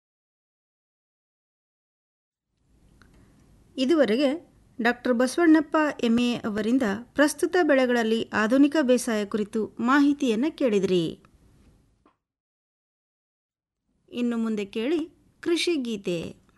ಇದುವರೆಗೆ ಡಾಕ್ಟರ್ ಬಸವಣ್ಣಪ್ಪ ಎಮ್ಎ ಅವರಿಂದ ಪ್ರಸ್ತುತ ಬೆಳೆಗಳಲ್ಲಿ ಆಧುನಿಕ ಬೇಸಾಯ ಕುರಿತು ಮಾಹಿತಿಯನ್ನು ಕೇಳಿದ್ರಿ ಇನ್ನು ಮುಂದೆ ಕೇಳಿ ಕೃಷಿ ಗೀತೆ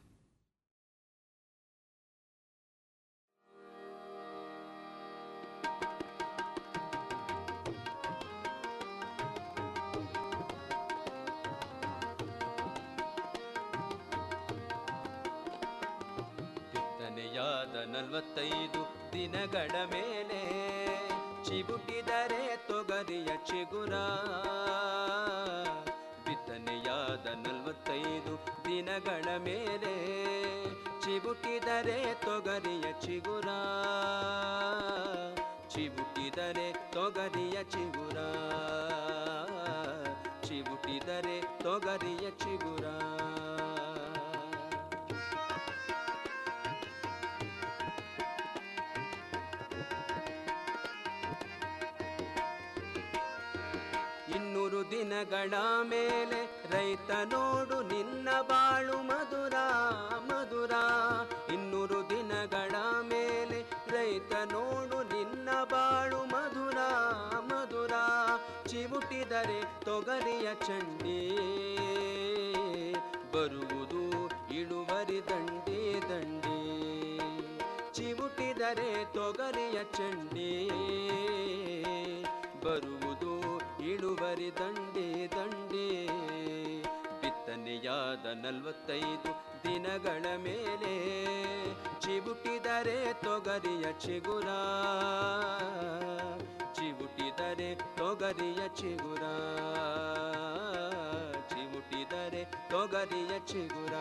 ಬಿತ್ತನೆಯಾದ ನಲವತ್ತೈದು ದಿನಗಳ ಮೇಲೆ ಚಿಬುಟಿದರೆ ತೊಗರಿಯ ಚಿಗುರ ಬಿತ್ತನೆಯಾದ ನಲವತ್ತೈದು ದಿನಗಳ ಮೇಲೆ ಚಿಬುಟಿದರೆ ತೊಗರಿಯ ಚಿಗುರ ಚಿಬುಟಿದರೆ ತೊಗರಿಯ ಚಿಗುರ ಚಿಬುಟಿದರೆ ತೊಗರಿಯ ಚಿಗುರ ಇನ್ನೂರು ದಿನಗಳ ಮೇಲೆ ರೈತ ನೋಡು ನಿನ್ನ ಬಾಳು ಮಧುರ ಮಧುರ ಇನ್ನೂರು ದಿನಗಳ ಮೇಲೆ ರೈತ ನೋಡು ನಿನ್ನ ಬಾಳು ಮಧುರ ಮಧುರ ಚಿವುಟಿದರೆ ತೊಗರಿಯ ಚಂಡಿ ಬರುವುದು ಇಳುವರಿ ದಂಡಿ ದಂಡಿ ಚಿವುಟಿದರೆ ತೊಗರಿಯ ಚಂಡಿ ಬರುವುದು ಇಳುವರಿ ದಂಡಿ ದಂಡಿ ಬಿತ್ತನೆಯಾದ ನಲವತ್ತೈದು ದಿನಗಳ ಮೇಲೆ ಚಿಬುಟಿದರೆ ತೊಗರಿಯ ಚಿಗುರ ಚಿಬುಟಿದರೆ ತೊಗರಿಯ ಚಿಗುರ ಚಿಬುಟಿದರೆ ತೊಗರಿಯ ಚಿಗುರ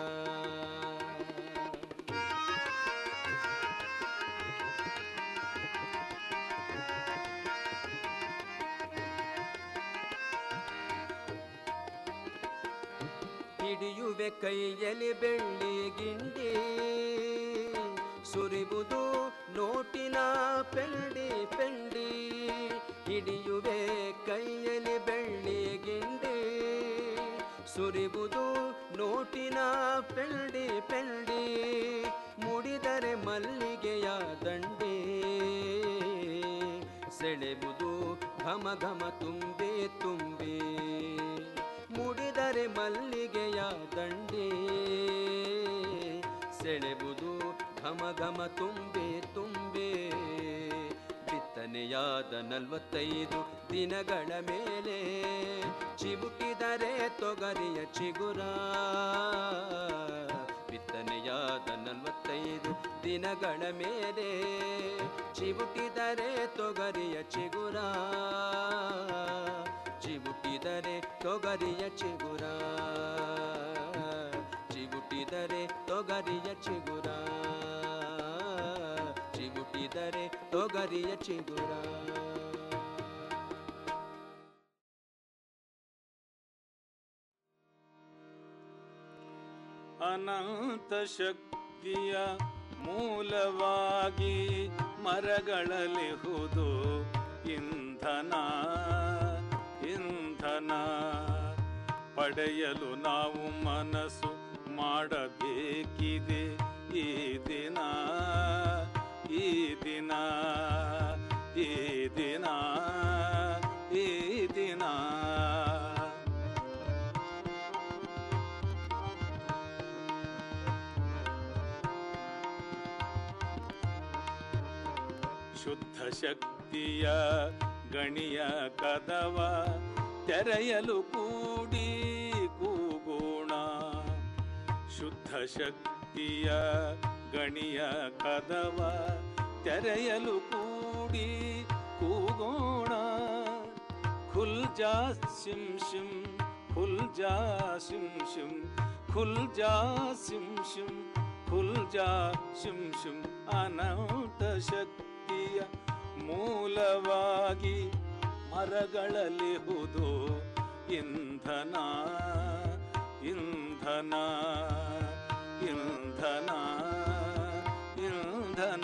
ಹಿಡಿಯುವೆ ಕೈಯಲ್ಲಿ ಬೆಳ್ಳಿ ಗಿಂಡಿ ಸುರಿಬುದು ನೋಟಿನ ಪೆಂಡಿ ಪೆಂಡಿ ಹಿಡಿಯುವೆ ಕೈಯಲ್ಲಿ ಬೆಳ್ಳಿ ಗಿಂಡಿ ಸುರಿಬುದು ನೋಟಿನ ಪೆಂಡಿ ಪೆಂಡಿ ಮುಡಿದರೆ ಮಲ್ಲಿಗೆಯ ದಂಡಿ ಸೆಳೆಬುದು ಘಮ ಘಮ ತುಂಬಿ ತುಂಬಿ ಮುಡಿದರೆ ಮಲ್ಲಿಗೆಯ ದಂಡಿ ಸೆಳೆಬುದು ಘಮ ಘಮ ತುಂಬಿ ತುಂಬಿ ಬಿತ್ತನೆಯಾದ ನಲವತ್ತೈದು ದಿನಗಳ ಮೇಲೆ ಚಿಬುಕಿದರೆ ತೊಗರಿಯ ಚಿಗುರ ಬಿತ್ತನೆಯಾದ ನಲವತ್ತೈದು ದಿನಗಳ ಮೇಲೆ ಚಿಬುಕಿದರೆ ತೊಗರಿಯ ಚಿಗುರ ಚಿಬುಟಿದರೆ ತೊಗರಿಯ ಚಿಗುರ ಚಿಬುಟಿದರೆ ತೊಗರಿಯ ಚಿಗುರ ಚಿಬುಟಿದರೆ ತೊಗರಿಯ ಚಿಗುರ ಅನಂತ ಶಕ್ತಿಯ ಮೂಲವಾಗಿ ಮರಗಳಲ್ಲಿ ಹುದು ಇಂಧನವಾಗಿ ಇಂಧನ ಇಂಧನ ಪಡೆಯಲು ನಾವು ಮನಸ್ಸು ಮಾಡಬೇಕಿದೆ ಈ ದಿನ ಈ ದಿನ ಈ ದಿನ ಈ ದಿನ ಶುದ್ಧ ಶಕ್ತಿಯ ಗಣಿಯ ಕದವ ತೆರೆಯಲು ಕೂಡಿ ಕೂಗೋಣ ಶುದ್ಧ ಶಕ್ತಿಯ ಗಣಿಯ ಕದವ ತೆರೆಯಲು ಕೂಡಿ ಕೂಗೋಣ ಖುಲ್ ಜಾ ಸಿಂ ಶಿಂ ಖುಲ್ ಜಾ ಸಿಂ ಶಿಂ ಖುಲ್ ಜಾ ಸಿಂ ಶಿಂ ಖುಲ್ ಜಾ ಶಿಂ ಶಿಂ ಅನಂತ ಶಕ್ತಿಯ ಮೂಲವಾಗಿ ಮರಗಳಲ್ಲಿ ಹುದು ಇಂಧನ ಇಂಧನ ಇಂಧನ ಇಂಧನ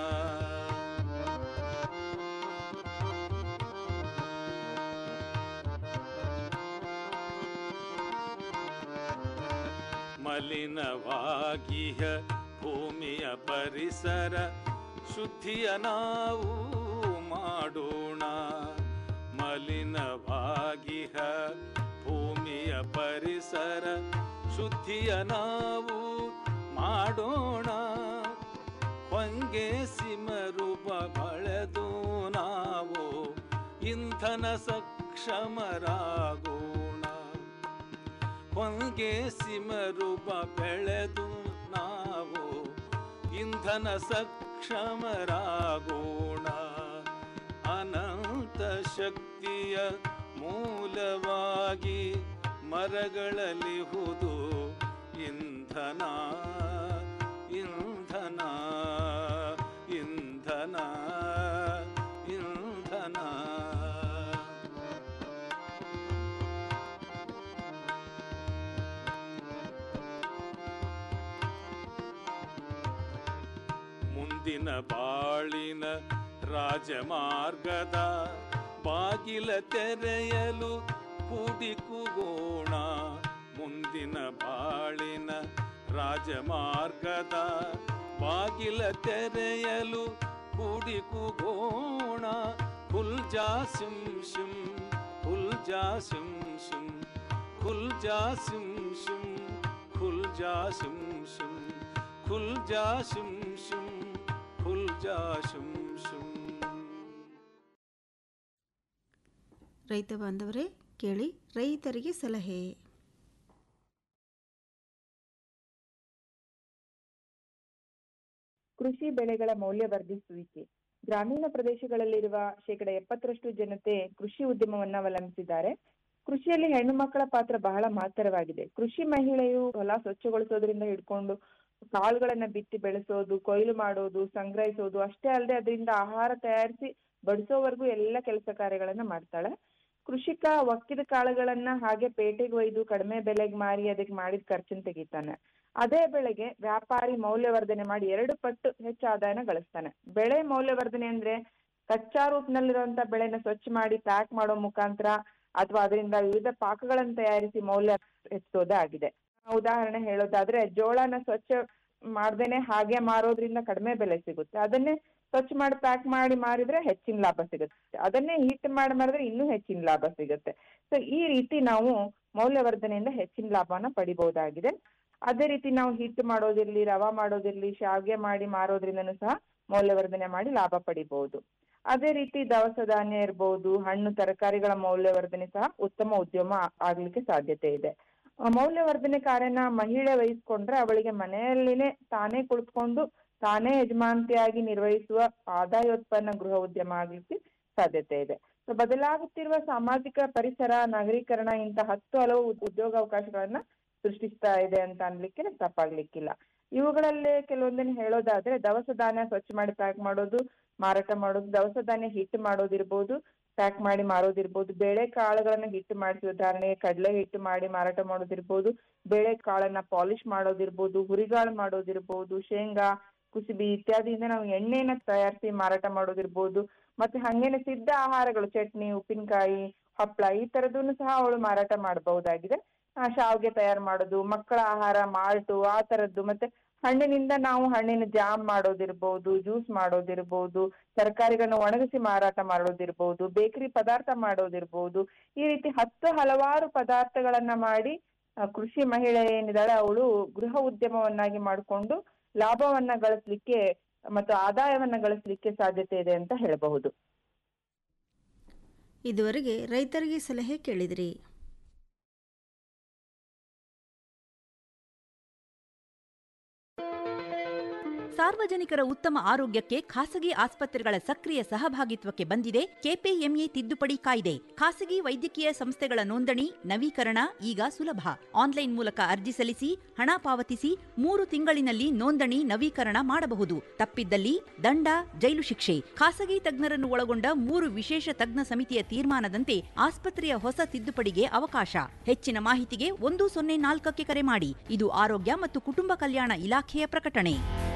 ಮಲಿನವಾಗಿಹ ಭೂಮಿಯ ಪರಿಸರ ಶುದ್ಧಿಯ ನಾವು ಮಾಡೋಣ ಮಲಿನವಾಗಿಹ ಭೂಮಿಯ ಪರಿಸರ ಶುದ್ಧಿಯ ನಾವು ಮಾಡೋಣ ಹೊಂಗೆ ಸಿಮರೂಪ ಬಳೆದು ನಾವು ಇಂಧನ ಸಕ್ಷಮರಾಗೋಣ ಹೊಂಗೆ ಸಿಮರೂಪ ಬೆಳೆದು ನಾವು ಇಂಧನ ಸಕ್ಷಮರಾಗೋಣ ಅನಂತ ಶಕ್ತಿಯ ಮೂಲವಾಗಿ ಮರಗಳಲ್ಲಿ ಹುದು ಇಂಧನ ಇಂಧನ ಇಂಧನ ಇಂಧನ ಮುಂದಿನ ಬಾಳಿನ ರಾಜಮಾರ್ಗದ ಬಾಗಿಲ ತೆರೆಯಲು ಕೂಡಿ ಕೂಗೋಣ ಮುಂದಿನ ಬಾಳಿನ ರಾಜಮಾರ್ಗದ ಬಾಗಿಲ ತೆರೆಯಲು ಕೂಡಿ ಕೂಗೋಣ ಖುಲ್ ಜಾ ಸಿಂ ಶಿಂ ಖುಲ್ ಜಾ ಸಿಂ ಶಿಂ ಖುಲ್ ಜಾ ಸಿಂ ಶಿಂ ಖುಲ್ ಜಾ ಸಿಂ ಶಿಂ ಖುಲ್ ಜಾ ಶಿಂ ಶಿಂ ಖುಲ್ ಜಾ ಶಿಂ ಶಿಂ ರೈತ ಬಾಂಧವರೇ ಕೇಳಿ ರೈತರಿಗೆ ಸಲಹೆ ಕೃಷಿ ಬೆಳೆಗಳ ಮೌಲ್ಯವರ್ಧಿಸುವಿಕೆ ಗ್ರಾಮೀಣ ಪ್ರದೇಶಗಳಲ್ಲಿರುವ ಶೇಕಡ ಎಪ್ಪತ್ತರಷ್ಟು ಜನತೆ ಕೃಷಿ ಉದ್ಯಮವನ್ನ ಅವಲಂಬಿಸಿದ್ದಾರೆ ಕೃಷಿಯಲ್ಲಿ ಹೆಣ್ಣು ಮಕ್ಕಳ ಪಾತ್ರ ಬಹಳ ಮಹತ್ತರವಾಗಿದೆ ಕೃಷಿ ಮಹಿಳೆಯು ಹೊಲ ಸ್ವಚ್ಛಗೊಳಿಸೋದ್ರಿಂದ ಹಿಡ್ಕೊಂಡು ಕಾಳುಗಳನ್ನ ಬಿತ್ತಿ ಬೆಳೆಸೋದು ಕೊಯ್ಲು ಮಾಡೋದು ಸಂಗ್ರಹಿಸೋದು ಅಷ್ಟೇ ಅಲ್ಲದೆ ಅದರಿಂದ ಆಹಾರ ತಯಾರಿಸಿ ಬಡಿಸೋವರೆಗೂ ಎಲ್ಲ ಕೆಲಸ ಕಾರ್ಯಗಳನ್ನ ಮಾಡ್ತಾಳೆ ಕೃಷಿಕ ಒಕ್ಕಿದ ಕಾಳುಗಳನ್ನ ಹಾಗೆ ಪೇಟೆಗೆ ಒಯ್ದು ಕಡಿಮೆ ಬೆಲೆಗೆ ಮಾರಿ ಅದಕ್ಕೆ ಮಾಡಿದ ಖರ್ಚನ್ನ ತೆಗಿತಾನೆ ಅದೇ ಬೆಳೆಗೆ ವ್ಯಾಪಾರಿ ಮೌಲ್ಯವರ್ಧನೆ ಮಾಡಿ ಎರಡು ಪಟ್ಟು ಹೆಚ್ಚು ಆದಾಯನ ಗಳಿಸ್ತಾನೆ ಬೆಳೆ ಮೌಲ್ಯವರ್ಧನೆ ಅಂದ್ರೆ ಕಚ್ಚಾ ರೂಪದಲ್ಲಿರುವಂತ ಬೆಳೆನ ಸ್ವಚ್ಛ ಮಾಡಿ ಪ್ಯಾಕ್ ಮಾಡೋ ಮುಖಾಂತರ ಅಥವಾ ಅದರಿಂದ ವಿವಿಧ ಪಾಕಗಳನ್ನು ತಯಾರಿಸಿ ಮೌಲ್ಯ ಹೆಚ್ಚೋದೇ ಆಗಿದೆ ಉದಾಹರಣೆ ಹೇಳೋದಾದ್ರೆ ಜೋಳನ ಸ್ವಚ್ಛ ಮಾಡ್ದೇನೆ ಹಾಗೆ ಮಾರೋದ್ರಿಂದ ಕಡಿಮೆ ಬೆಲೆ ಸಿಗುತ್ತೆ ಅದನ್ನೇ ಸ್ವಚ್ಛ ಮಾಡಿ ಪ್ಯಾಕ್ ಮಾಡಿ ಮಾರಿದ್ರೆ ಹೆಚ್ಚಿನ ಲಾಭ ಸಿಗುತ್ತೆ ಅದನ್ನೇ ಹಿಟ್ ಮಾಡಿ ಮಾರಿದ್ರೆ ಇನ್ನೂ ಹೆಚ್ಚಿನ ಲಾಭ ಸಿಗುತ್ತೆ ಸೊ ಈ ರೀತಿ ನಾವು ಮೌಲ್ಯವರ್ಧನೆಯಿಂದ ಹೆಚ್ಚಿನ ಲಾಭನ ಪಡಿಬಹುದಾಗಿದೆ ಅದೇ ರೀತಿ ನಾವು ಹಿಟ್ ಮಾಡೋದಿರ್ಲಿ ರವಾ ಮಾಡೋದಿರ್ಲಿ ಶಾವ್ಗೆ ಮಾಡಿ ಮಾರೋದ್ರಿಂದನೂ ಸಹ ಮೌಲ್ಯವರ್ಧನೆ ಮಾಡಿ ಲಾಭ ಪಡಿಬಹುದು ಅದೇ ರೀತಿ ದವಸ ಧಾನ್ಯ ಇರ್ಬೋದು ಹಣ್ಣು ತರಕಾರಿಗಳ ಮೌಲ್ಯವರ್ಧನೆ ಸಹ ಉತ್ತಮ ಉದ್ಯಮ ಆ- ಆಗ್ಲಿಕ್ಕೆ ಸಾಧ್ಯತೆ ಇದೆ ಆ, ಮೌಲ್ಯವರ್ಧನೆ ಕಾರ್ಯನ ಮಹಿಳೆ ವಹಿಸ್ಕೊಂಡ್ರೆ ಅವಳಿಗೆ ಮನೆಯಲ್ಲಿನೇ ತಾನೇ ಕುಳಿತುಕೊಂಡು ತಾನೇ ಯಜಮಾನತಿಯಾಗಿ ನಿರ್ವಹಿಸುವ ಆದಾಯೋತ್ಪನ್ನ ಗೃಹ ಉದ್ಯಮ ಆಗ್ಲಿಕ್ಕೆ ಸಾಧ್ಯತೆ ಇದೆ ಸೊ ಬದಲಾಗುತ್ತಿರುವ ಸಾಮಾಜಿಕ ಪರಿಸರ ನಗರೀಕರಣ ಇಂಥ ಹತ್ತು ಹಲವು ಉದ್- ಉದ್ಯೋಗಾವಕಾಶಗಳನ್ನ ಸೃಷ್ಟಿಸ್ತಾ ಇದೆ ಅಂತ ಅನ್ಲಿಕ್ಕೆ ತಪ್ಪಾಗ್ಲಿಕ್ಕಿಲ್ಲ ಇವುಗಳಲ್ಲೇ ಕೆಲವೊಂದನ್ನು ಹೇಳೋದಾದ್ರೆ ದವಸ ಧಾನ್ಯ ಸ್ವಚ್ಛ ಮಾಡಿ ಪ್ಯಾಕ್ ಮಾಡೋದು ಮಾರಾಟ ಮಾಡೋದು ದವಸ ಧಾನ್ಯ ಹಿಟ್ಟು ಮಾಡೋದಿರ್ಬೋದು ಪ್ಯಾಕ್ ಮಾಡಿ ಮಾರೋದಿರ್ಬೋದು ಬೇಳೆ ಕಾಳುಗಳನ್ನ ಹಿಟ್ಟು ಮಾಡಿಸಿ ಉದಾಹರಣೆಗೆ ಕಡಲೆ ಹಿಟ್ಟು ಮಾಡಿ ಮಾರಾಟ ಮಾಡೋದಿರ್ಬೋದು ಬೇಳೆ ಕಾಳನ್ನ ಪಾಲಿಶ್ ಮಾಡೋದಿರ್ಬೋದು ಹುರಿಗಾಳು ಮಾಡೋದಿರ್ಬೋದು ಶೇಂಗಾ ಕುಸುಬಿ ಇತ್ಯಾದಿಯಿಂದ ನಾವು ಎಣ್ಣೆನ ತಯಾರಿಸಿ ಮಾರಾಟ ಮಾಡೋದಿರ್ಬೋದು ಮತ್ತೆ ಹಂಗೇನೆ ಸಿದ್ಧ ಆಹಾರಗಳು ಚಟ್ನಿ ಉಪ್ಪಿನಕಾಯಿ ಹಪ್ಪಳ ಈ ತರದನ್ನು ಸಹ ಅವಳು ಮಾರಾಟ ಮಾಡಬಹುದಾಗಿದೆ ಆ, ಶಾವ್ಗೆ ತಯಾರು ಮಾಡೋದು ಮಕ್ಕಳ ಆಹಾರ ಮಾಲ್ಟು ಆ ತರದ್ದು ಮತ್ತೆ ಹಣ್ಣಿನಿಂದ ನಾವು ಹಣ್ಣಿನ ಜಾಮ್ ಮಾಡೋದಿರ್ಬೋದು ಜ್ಯೂಸ್ ಮಾಡೋದಿರ್ಬೋದು ತರಕಾರಿಗಳನ್ನ ಒಣಗಿಸಿ ಮಾರಾಟ ಮಾಡೋದಿರ್ಬೋದು ಬೇಕರಿ ಪದಾರ್ಥ ಮಾಡೋದಿರ್ಬೋದು ಈ ರೀತಿ ಹತ್ತು ಹಲವಾರು ಪದಾರ್ಥಗಳನ್ನ ಮಾಡಿ ಆ, ಕೃಷಿ ಮಹಿಳೆ ಏನಿದ್ದಾಳೆ ಅವಳು ಗೃಹ ಉದ್ಯಮವನ್ನಾಗಿ ಮಾಡಿಕೊಂಡು ಲಾಭವನ್ನ ಗಳಿಸ್ಲಿಕ್ಕೆ ಮತ್ತು ಆದಾಯವನ್ನ ಗಳಿಸ್ಲಿಕ್ಕೆ ಸಾಧ್ಯತೆ ಇದೆ ಅಂತ ಹೇಳಬಹುದು ಇದುವರೆಗೆ ರೈತರಿಗೆ ಸಲಹೆ ಕೇಳಿದಿರಿ ಸಾರ್ವಜನಿಕರ ಉತ್ತಮ ಆರೋಗ್ಯಕ್ಕೆ ಖಾಸಗಿ ಆಸ್ಪತ್ರೆಗಳ ಸಕ್ರಿಯ ಸಹಭಾಗಿತ್ವಕ್ಕೆ ಬಂದಿದೆ ಕೆಪಿಎಂಇ ತಿದ್ದುಪಡಿ ಕಾಯ್ದೆ ಖಾಸಗಿ ವೈದ್ಯಕೀಯ ಸಂಸ್ಥೆಗಳ ನೋಂದಣಿ ನವೀಕರಣ ಈಗ ಸುಲಭ ಆನ್ಲೈನ್ ಮೂಲಕ ಅರ್ಜಿ ಸಲ್ಲಿಸಿ ಹಣ ಪಾವತಿಸಿ ಮೂರು ತಿಂಗಳಿನಲ್ಲಿ ನೋಂದಣಿ ನವೀಕರಣ ಮಾಡಬಹುದು ತಪ್ಪಿದ್ದಲ್ಲಿ ದಂಡ ಜೈಲು ಶಿಕ್ಷೆ ಖಾಸಗಿ ತಜ್ಞರನ್ನು ಒಳಗೊಂಡ ಮೂರು ವಿಶೇಷ ತಜ್ಞ ಸಮಿತಿಯ ತೀರ್ಮಾನದಂತೆ ಆಸ್ಪತ್ರೆಯ ಹೊಸ ತಿದ್ದುಪಡಿಗೆ ಅವಕಾಶ ಹೆಚ್ಚಿನ ಮಾಹಿತಿಗೆ ಒಂದು ಸೊನ್ನೆ ನಾಲ್ಕಕ್ಕೆ ಕರೆ ಮಾಡಿ ಇದು ಆರೋಗ್ಯ ಮತ್ತು ಕುಟುಂಬ ಕಲ್ಯಾಣ ಇಲಾಖೆಯ ಪ್ರಕಟಣೆ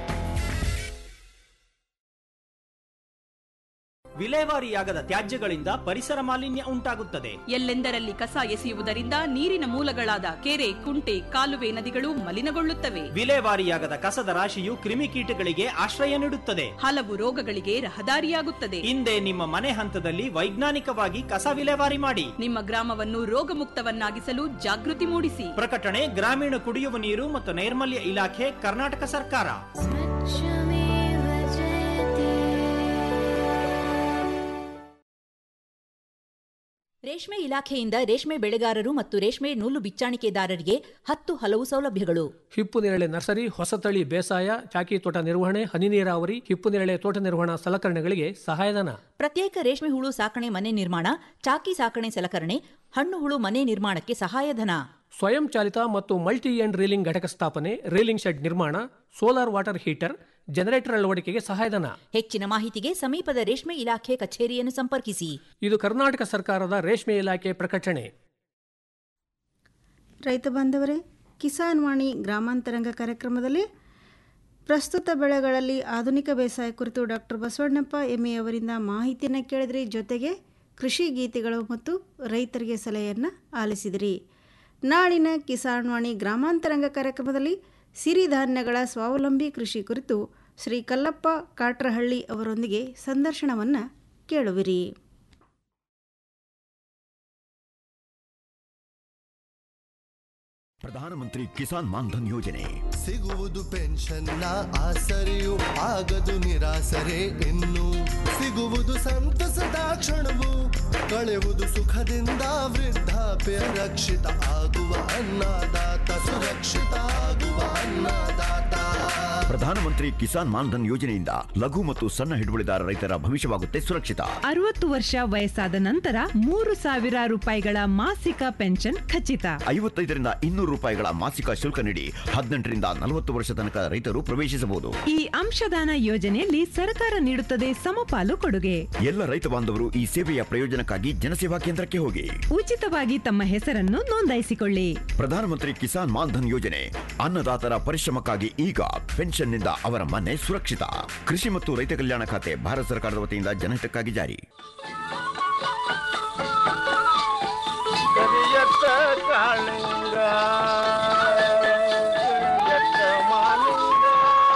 ವಿಲೇವಾರಿಯಾಗದ ತ್ಯಾಜ್ಯಗಳಿಂದ ಪರಿಸರ ಮಾಲಿನ್ಯ ಉಂಟಾಗುತ್ತದೆ ಎಲ್ಲೆಂದರಲ್ಲಿ ಕಸ ಎಸೆಯುವುದರಿಂದ ನೀರಿನ ಮೂಲಗಳಾದ ಕೆರೆ ಕುಂಟೆ ಕಾಲುವೆ ನದಿಗಳು ಮಲಿನಗೊಳ್ಳುತ್ತವೆ ವಿಲೇವಾರಿಯಾಗದ ಕಸದ ರಾಶಿಯು ಕ್ರಿಮಿಕೀಟಗಳಿಗೆ ಆಶ್ರಯ ನೀಡುತ್ತದೆ ಹಲವು ರೋಗಗಳಿಗೆ ರಹದಾರಿಯಾಗುತ್ತದೆ ಹಿಂದೆ ನಿಮ್ಮ ಮನೆ ಹಂತದಲ್ಲಿ ವೈಜ್ಞಾನಿಕವಾಗಿ ಕಸ ವಿಲೇವಾರಿ ಮಾಡಿ ನಿಮ್ಮ ಗ್ರಾಮವನ್ನು ರೋಗಮುಕ್ತವನ್ನಾಗಿಸಲು ಜಾಗೃತಿ ಮೂಡಿಸಿ ಪ್ರಕಟಣೆ ಗ್ರಾಮೀಣ ಕುಡಿಯುವ ನೀರು ಮತ್ತು ನೈರ್ಮಲ್ಯ ಇಲಾಖೆ ಕರ್ನಾಟಕ ಸರ್ಕಾರ ರೇಷ್ಮೆ ಇಲಾಖೆಯಿಂದ ರೇಷ್ಮೆ ಬೆಳೆಗಾರರು ಮತ್ತು ರೇಷ್ಮೆ ನೂಲು ಬಿಚ್ಚಾಣಿಕೆದಾರರಿಗೆ ಹತ್ತು ಹಲವು ಸೌಲಭ್ಯಗಳು ಹಿಪ್ಪು ನೇರಳೆ ನರ್ಸರಿ ಹೊಸತಳಿ ಬೇಸಾಯ ಚಾಕಿ ತೋಟ ನಿರ್ವಹಣೆ ಹನಿ ನೀರಾವರಿ ಹಿಪ್ಪು ನೇರಳೆ ತೋಟ ನಿರ್ವಹಣಾ ಸಲಕರಣೆಗಳಿಗೆ ಸಹಾಯಧನ ಪ್ರತ್ಯೇಕ ರೇಷ್ಮೆ ಹುಳು ಸಾಕಣೆ ಮನೆ ನಿರ್ಮಾಣ ಚಾಕಿ ಸಾಕಣೆ ಸಲಕರಣೆ ಹಣ್ಣು ಹುಳು ಮನೆ ನಿರ್ಮಾಣಕ್ಕೆ ಸಹಾಯಧನ ಸ್ವಯಂ ಚಾಲಿತ ಮತ್ತು ಮಲ್ಟಿ ಎಂಡ್ ರೀಲಿಂಗ್ ಘಟಕ ಸ್ಥಾಪನೆ ರೀಲಿಂಗ್ ಶೆಡ್ ನಿರ್ಮಾಣ ಸೋಲಾರ್ ವಾಟರ್ ಹೀಟರ್ ಜನರೇಟರ್ ಅಳವಡಿಕೆಗೆ ಸಹಾಯಧನ ಹೆಚ್ಚಿನ ಮಾಹಿತಿಗೆ ಸಮೀಪದ ರೇಷ್ಮೆ ಇಲಾಖೆ ಕಚೇರಿಯನ್ನು ಸಂಪರ್ಕಿಸಿ ಇದು ಕರ್ನಾಟಕ ಸರ್ಕಾರದ ರೇಷ್ಮೆ ಇಲಾಖೆ ಪ್ರಕಟಣೆ ರೈತ ಬಾಂಧವರೇ ಕಿಸಾನ್ ವಾಣಿ ಗ್ರಾಮಾಂತರಂಗ ಕಾರ್ಯಕ್ರಮದಲ್ಲಿ ಪ್ರಸ್ತುತ ಬೆಳೆಗಳಲ್ಲಿ ಆಧುನಿಕ ಬೇಸಾಯ ಕುರಿತು ಡಾಕ್ಟರ್ ಬಸವಣ್ಣಪ್ಪ ಎಮ್ಮೆ ಅವರಿಂದ ಮಾಹಿತಿಯನ್ನು ಕೇಳಿದ್ರಿ ಜೊತೆಗೆ ಕೃಷಿ ಗೀತೆಗಳು ಮತ್ತು ರೈತರಿಗೆ ಸಲಹೆಯನ್ನು ಆಲಿಸಿದಿರಿ ನಾಳಿನ ಕಿಸಾನ್ ವಾಣಿ ಗ್ರಾಮಾಂತರಂಗ ಕಾರ್ಯಕ್ರಮದಲ್ಲಿ ಸಿರಿಧಾನ್ಯಗಳ ಸ್ವಾವಲಂಬಿ ಕೃಷಿ ಕುರಿತು ಶ್ರೀ ಕಲ್ಲಪ್ಪ ಕಾಟ್ರಹಳ್ಳಿ ಅವರೊಂದಿಗೆ ಸಂದರ್ಶನವನ್ನು ಕೇಳುವಿರಿ ಪ್ರಧಾನಮಂತ್ರಿ ಕಿಸಾನ್ ಮಾನ್ಧನ್ ಯೋಜನೆ ಸಿಗುವುದು ಪೆನ್ಷನ್ನ ಆಸರೆಯು ಆಗದು ನಿರಾಸರೆ ಇನ್ನು ಸಿಗುವುದು ಸಂತಸದ ಕ್ಷಣವು ಕಳೆಯುವುದು ಸುಖದಿಂದ ವೃದ್ಧಾಪ್ಯ ರಕ್ಷಿತ ಆಗುವ ಅನ್ನದಾತ ಸುರಕ್ಷಿತ ಆಗುವ ಅನ್ನದಾತ ಪ್ರಧಾನಮಂತ್ರಿ ಕಿಸಾನ್ ಮಾನ್ಧನ್ ಯೋಜನೆಯಿಂದ ಲಘು ಮತ್ತು ಸಣ್ಣ ಹಿಡುವಳಿದಾರ ರೈತರ ಭವಿಷ್ಯವಾಗುತ್ತೆ ಸುರಕ್ಷಿತ ಅರವತ್ತು ವರ್ಷ ವಯಸ್ಸಾದ ನಂತರ ಮೂರು ಸಾವಿರ ರೂಪಾಯಿಗಳ ಮಾಸಿಕ ಪೆನ್ಷನ್ ಖಚಿತ ಐವತ್ತೈದರಿಂದ ಇನ್ನೂರು ರೂಪಾಯಿಗಳ ಮಾಸಿಕ ಶುಲ್ಕ ನೀಡಿ ಹದಿನೆಂಟರಿಂದ ನಲವತ್ತು ವರ್ಷ ತನಕ ರೈತರು ಪ್ರವೇಶಿಸಬಹುದು ಈ ಅಂಶದಾನ ಯೋಜನೆಯಲ್ಲಿ ಸರ್ಕಾರ ನೀಡುತ್ತದೆ ಸಮಪಾಲು ಕೊಡುಗೆ ಎಲ್ಲ ರೈತ ಬಾಂಧವರು ಈ ಸೇವೆಯ ಪ್ರಯೋಜನಕ್ಕಾಗಿ ಜನಸೇವಾ ಕೇಂದ್ರಕ್ಕೆ ಹೋಗಿ ಉಚಿತವಾಗಿ ತಮ್ಮ ಹೆಸರನ್ನು ನೋಂದಾಯಿಸಿಕೊಳ್ಳಿ ಪ್ರಧಾನಮಂತ್ರಿ ಕಿಸಾನ್ ಮಾನ್ಧನ್ ಯೋಜನೆ ಅನ್ನದಾತರ ಪರಿಶ್ರಮಕ್ಕಾಗಿ ಈಗ ಪೆನ್ಷನ್ನಿಂದ ಅವರ ಮನೆ ಸುರಕ್ಷಿತ ಕೃಷಿ ಮತ್ತು ರೈತ ಕಲ್ಯಾಣ ಖಾತೆ ಭಾರತ ಸರ್ಕಾರದ ವತಿಯಿಂದ ಜನಹಿತಕ್ಕಾಗಿ ಜಾರಿ ಕರಿಯತ್ತ ಕಾಳಿಂಗ ಕರಿಯತ್ತ ಮಾಲಿಂಗ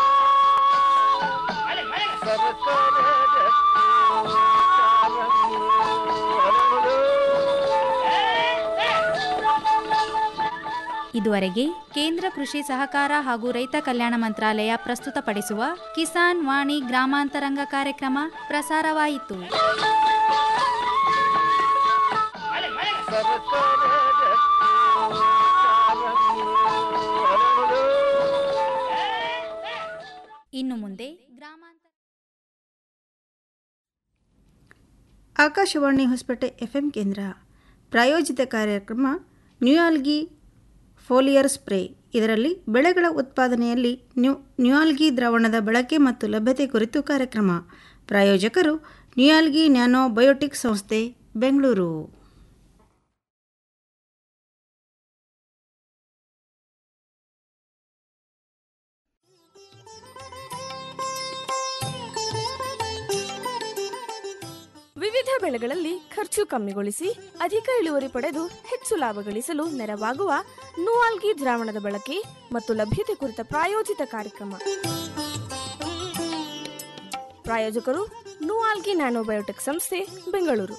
ಸರಸರ ಜಟ್ಟಿ ಕಾರಂಗಿ ಹರಳು. ಇದುವರೆಗೆ ಕೇಂದ್ರ ಕೃಷಿ ಸಹಕಾರ ಹಾಗೂ ರೈತ ಕಲ್ಯಾಣ ಮಂತ್ರಾಲಯ ಪ್ರಸ್ತುತಪಡಿಸುವ ಕಿಸಾನ್ ವಾಣಿ ಗ್ರಾಮಾಂತರಂಗ ಕಾರ್ಯಕ್ರಮ ಪ್ರಸಾರವಾಯಿತು ಸರಸರ ಜಟ್ಟಿ ಕಾರಂಗಿ ಹರಳು. ಇನ್ನು ಮುಂದೆ ಆಕಾಶವಾಣಿ ಹೊಸಪೇಟೆ ಎಫ್ಎಂ ಕೇಂದ್ರ ಪ್ರಾಯೋಜಿತ ಕಾರ್ಯಕ್ರಮ ನ್ಯೂಯಾಲ್ಗಿ ಫೋಲಿಯರ್ ಸ್ಪ್ರೇ ಇದರಲ್ಲಿ ಬೆಳೆಗಳ ಉತ್ಪಾದನೆಯಲ್ಲಿ ನ್ಯೂ ನ್ಯೂಯಾಲ್ಗಿ ದ್ರಾವಣದ ಬಳಕೆ ಮತ್ತು ಲಭ್ಯತೆ ಕುರಿತು ಕಾರ್ಯಕ್ರಮ ಪ್ರಾಯೋಜಕರು ನ್ಯೂಯಾಲ್ಗಿ ನ್ಯಾನೋ ಬಯೋಟಿಕ್ ಸಂಸ್ಥೆ ಬೆಂಗಳೂರು ವಿವಿಧ ಬೆಳೆಗಳಲ್ಲಿ ಖರ್ಚು ಕಮ್ಮಿಗೊಳಿಸಿ ಅಧಿಕ ಇಳುವರಿ ಪಡೆದು ಹೆಚ್ಚು ಲಾಭ ಗಳಿಸಲು ನೆರವಾಗುವ ನೂವಾಲ್ಗಿ ದ್ರಾವಣದ ಬಳಕೆ ಮತ್ತು ಲಭ್ಯತೆ ಕುರಿತ ಪ್ರಾಯೋಜಿತ ಕಾರ್ಯಕ್ರಮ ಪ್ರಾಯೋಜಕರು ನೂವಾಲ್ಗಿ ನ್ಯಾನೋಬಯೋಟೆಕ್ ಸಂಸ್ಥೆ ಬೆಂಗಳೂರು